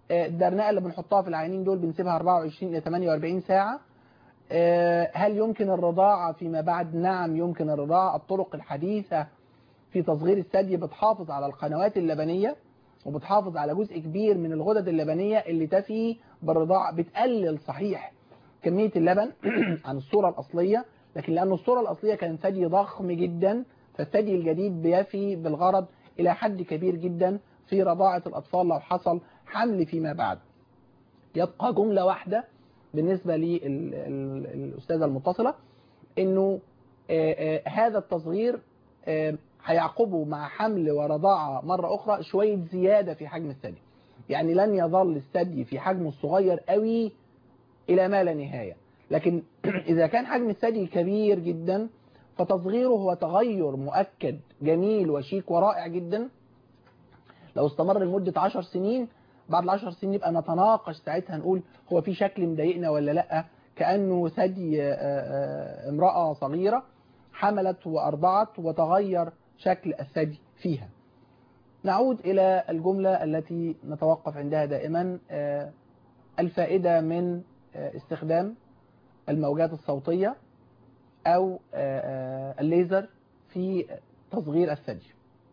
آه، الدرنقه اللي بنحطها في العيانين دول بنسيبها 24 الى 48 ساعه آه، هل يمكن الرضاعه فيما بعد نعم يمكن الرضاعه الطرق الحديثه في تصغير الثدي بتحافظ على القنوات اللبنيه وبتحافظ على جزء كبير من الغدد اللبنيه اللي تفي بالرضاعه بتقلل صحيح كميه اللبن عن الصوره الاصليه لكن لأن الصورة الأصلية كان ثدي ضخم جدا فالثدي الجديد بيفي بالغرض إلى حد كبير جدا في رضاعة الأطفال لو حصل حمل فيما بعد يبقى جملة واحدة بالنسبة للأستاذة المتصلة إنه آه، آه، هذا التصغير آه، هيعقبه مع حمل ورضاعة مرة أخرى شوية زيادة في حجم الثدي يعني لن يظل الثدي في حجمه الصغير قوي إلى ما لا نهاية لكن إذا كان حجم الثدي كبير جدا فتصغيره هو تغير مؤكد جميل وشيك ورائع جدا لو استمر لمدة 10 سنين بعد العشر سنين نبقى نتناقش ساعتها نقول هو في شكل مضايقنا ولا لا كأنه ثدي آه، آه، امرأة صغيرة حملت وأرضعت وتغير شكل الثدي فيها نعود إلى الجملة التي نتوقف عندها دائما آه، الفائدة من آه، استخدام الموجات الصوتية أو آه، آه، الليزر في تصغير الثدي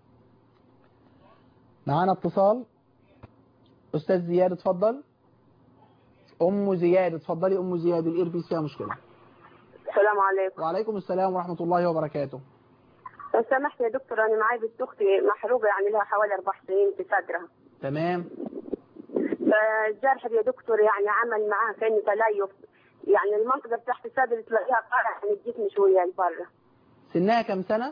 معانا اتصال أستاذ زياد اتفضل أم زياد اتفضلي أم زياد الإيربيس فيها مشكلة السلام عليكم وعليكم السلام ورحمة الله وبركاته لو سمحت يا دكتور انا معايا بنت اختي محروقه يعني لها حوالي اربع سنين في صدرها تمام فالجرح يا دكتور يعني عمل معاها كانه تليف يعني المنطقه بتاعت الصدر تلاقيها طالعه عن الجسم شويه لبره سنها كم سنة؟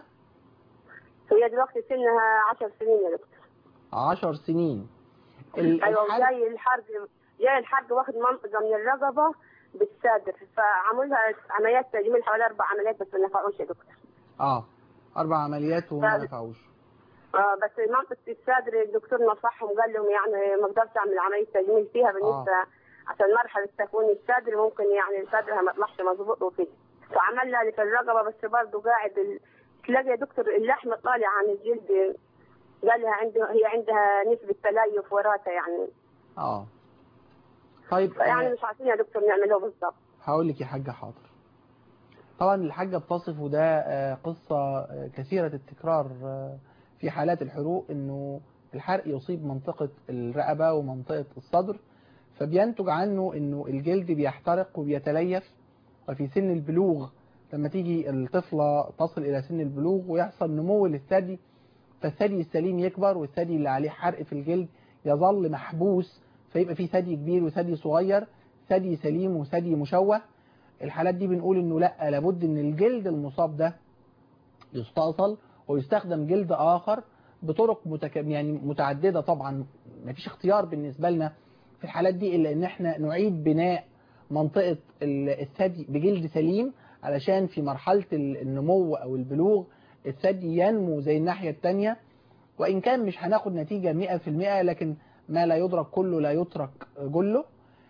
هي دلوقتي سنها 10 سنين يا دكتور عشر سنين ال- ايوه الحل- جاي الحرق جاي الحرق واخد منطقه من الرقبه بالصدر فعملوا لها عمليات تجميل حوالي اربع عمليات بس ما نفعوش يا دكتور اه أربع عمليات وما فعلا. نفعوش اه بس منطقة الصدر الدكتور نصحهم قال لهم يعني ما اقدرش اعمل عملية تجميل فيها بالنسبة عشان مرحلة تكوين الصدر ممكن يعني صدرها ما يطلعش مظبوط وكده فعمل لها اللي في الرقبة بس برضه قاعد ال... تلاقي يا دكتور اللحم طالع عن الجلد قال لها عنده هي عندها نسبة تليف وراثة يعني اه طيب فيعني آه، مش عارفين يا دكتور نعمله بالظبط هقول لك يا حاجة حاضر طبعا الحاجة بتصف وده آه، قصة آه، كثيرة التكرار آه، في حالات الحروق انه الحرق يصيب منطقة الرقبة ومنطقة الصدر فبينتج عنه انه الجلد بيحترق وبيتليف وفي سن البلوغ لما تيجي الطفلة تصل الى سن البلوغ ويحصل نمو للثدي فالثدي السليم يكبر والثدي اللي عليه حرق في الجلد يظل محبوس فيبقى فيه ثدي كبير وثدي صغير ثدي سليم وثدي مشوه الحالات دي بنقول انه لا لابد ان الجلد المصاب ده يستأصل ويستخدم جلد اخر بطرق متك... يعني متعدده طبعا مفيش اختيار بالنسبه لنا في الحالات دي الا ان احنا نعيد بناء منطقه ال- الثدي بجلد سليم علشان في مرحله ال- النمو او البلوغ الثدي ينمو زي الناحيه الثانيه وان كان مش هناخد نتيجه 100% لكن ما لا يدرك كله لا يترك جله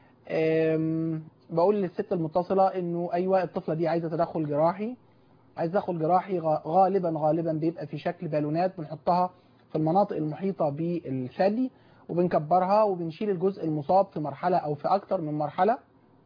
أم، بقول للست المتصلة انه ايوه الطفلة دي عايزة تدخل جراحي عايز تدخل جراحي غ- غالبا غالبا بيبقى في شكل بالونات بنحطها في المناطق المحيطة بالثدي وبنكبرها وبنشيل الجزء المصاب في مرحلة او في اكتر من مرحلة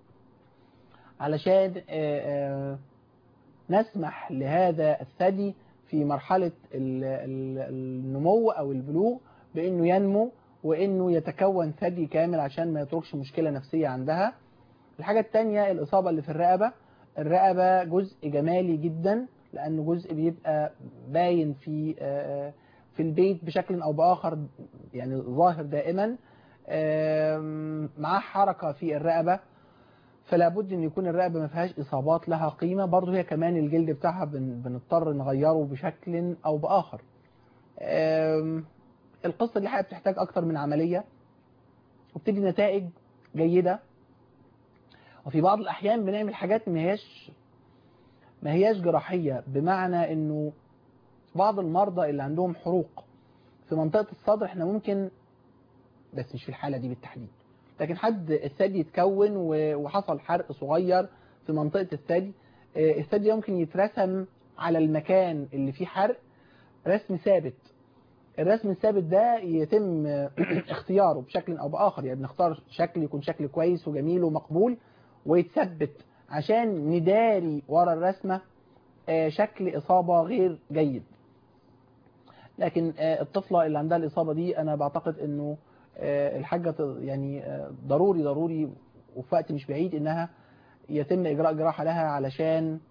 علشان آه، آه، نسمح لهذا الثدي في مرحلة ال- ال- النمو او البلوغ بانه ينمو وانه يتكون ثدي كامل عشان ما يتركش مشكلة نفسية عندها الحاجة التانية الإصابة اللي في الرقبة الرقبة جزء جمالي جدا لأنه جزء بيبقى باين في آه، في البيت بشكل أو بآخر يعني ظاهر دائما آم، معاه حركة في الرقبة فلا بد ان يكون الرقبه ما فيهاش اصابات لها قيمه برضه هي كمان الجلد بتاعها بن- بنضطر نغيره بشكل او باخر آم، القصه دي حقيقه بتحتاج اكتر من عمليه وبتدي نتائج جيده وفي بعض الاحيان بنعمل حاجات ما هياش ما هياش جراحيه بمعنى انه بعض المرضى اللي عندهم حروق في منطقه الصدر احنا ممكن بس مش في الحاله دي بالتحديد لكن حد الثدي يتكون و- وحصل حرق صغير في منطقة الثدي آه، الثدي يمكن يترسم على المكان اللي فيه حرق رسم ثابت الرسم الثابت ده يتم اختياره بشكل او باخر يعني بنختار شكل يكون شكل كويس وجميل ومقبول ويتثبت عشان نداري ورا الرسمة آه، شكل إصابة غير جيد لكن آه، الطفلة اللي عندها الإصابة دي أنا بعتقد أنه آه، الحاجة ت- يعني آه، ضروري ضروري وفي وقت مش بعيد أنها يتم إجراء جراحة لها علشان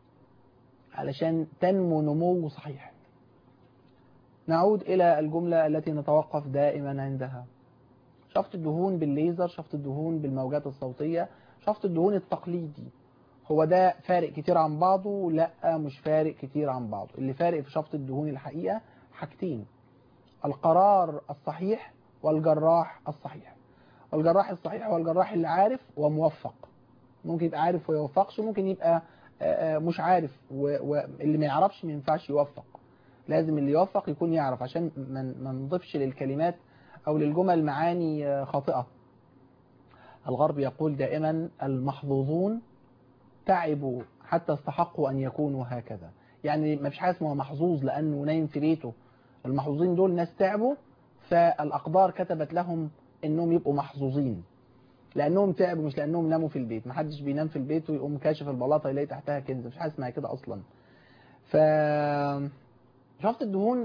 علشان تنمو نمو صحيح نعود إلى الجملة التي نتوقف دائما عندها شفط الدهون بالليزر شفط الدهون بالموجات الصوتية شفط الدهون التقليدي هو ده فارق كتير عن بعضه لا مش فارق كتير عن بعضه اللي فارق في شفط الدهون الحقيقة حاجتين القرار الصحيح والجراح الصحيح والجراح الصحيح هو الجراح اللي عارف وموفق ممكن يبقى عارف ويوفقش ممكن يبقى آه، آه، مش عارف و- واللي ما يعرفش ما ينفعش يوفق لازم اللي يوفق يكون يعرف عشان ما ما نضيفش للكلمات او للجمل معاني آه، خاطئة الغرب يقول دائما المحظوظون تعبوا حتى استحقوا أن يكونوا هكذا يعني ما فيش حاجة اسمها محظوظ لأنه نايم في بيته المحظوظين دول ناس تعبوا فالأقدار كتبت لهم أنهم يبقوا محظوظين لأنهم تعبوا مش لأنهم ناموا في البيت محدش بينام في البيت ويقوم كاشف البلاطة يلاقي تحتها كنز مفيش حاجة اسمها كده أصلا ف شفط الدهون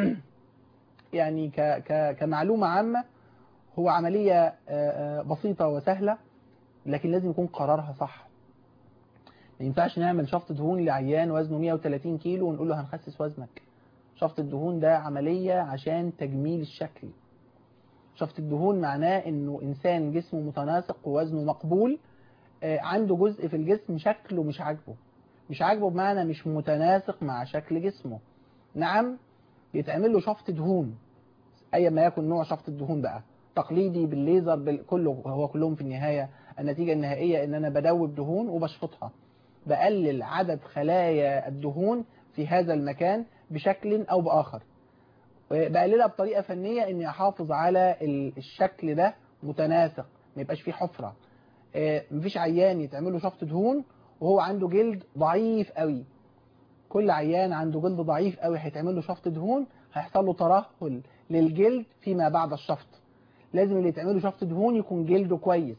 يعني ك... ك... كمعلومة عامة هو عملية آه، آه، بسيطة وسهلة لكن لازم يكون قرارها صح ما ينفعش نعمل شفط دهون لعيان وزنه 130 كيلو ونقول له هنخسس وزنك شفط الدهون ده عملية عشان تجميل الشكل شفط الدهون معناه انه انسان جسمه متناسق ووزنه مقبول آه، عنده جزء في الجسم شكله مش عاجبه مش عاجبه بمعنى مش متناسق مع شكل جسمه نعم يتعمل له شفط دهون ايا ما يكن نوع شفط الدهون بقى تقليدي بالليزر بال... كله هو كلهم في النهاية النتيجة النهائية ان انا بدوب دهون وبشفطها بقلل عدد خلايا الدهون في هذا المكان بشكل او باخر بقللها بطريقة فنية اني احافظ على ال- الشكل ده متناسق ما يبقاش فيه حفرة آه، مفيش عيان يتعمل له شفط دهون وهو عنده جلد ضعيف قوي كل عيان عنده جلد ضعيف قوي هيتعمل له شفط دهون هيحصل له ترهل للجلد فيما بعد الشفط لازم اللي يتعمل له شفط دهون يكون جلده كويس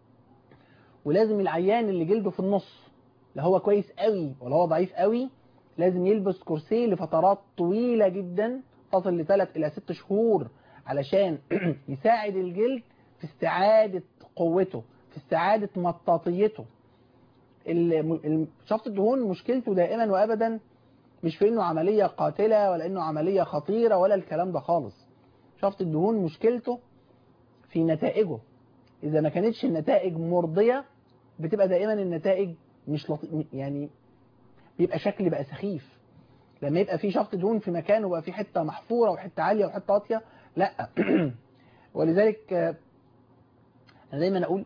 ولازم العيان اللي جلده في النص لا هو كويس قوي ولا هو ضعيف قوي لازم يلبس كرسي لفترات طويلة جدا تصل لثلاث إلى ست شهور علشان يساعد الجلد في استعادة قوته في استعادة مطاطيته ال- ال- شفط الدهون مشكلته دائما وأبدا مش في إنه عملية قاتلة ولا إنه عملية خطيرة ولا الكلام ده خالص شفط الدهون مشكلته في نتائجه إذا ما كانتش النتائج مرضية بتبقى دائما النتائج مش لطي... يعني بيبقى شكل بقى سخيف لما يبقى في شفط دهون في مكان وبقى في حتة محفورة وحتة عالية وحتة واطية لا ولذلك آه، أنا دايما أقول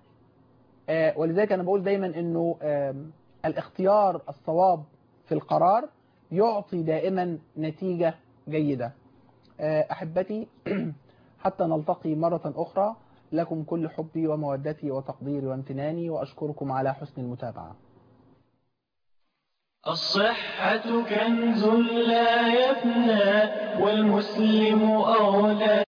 آه، ولذلك أنا بقول دايما أنه آم، الاختيار الصواب في القرار يعطي دائما نتيجة جيدة آه، أحبتي حتى نلتقي مرة أخرى لكم كل حبي ومودتي وتقديري وامتناني وأشكركم على حسن المتابعة الصحة كنز لا يفنى والمسلم أولى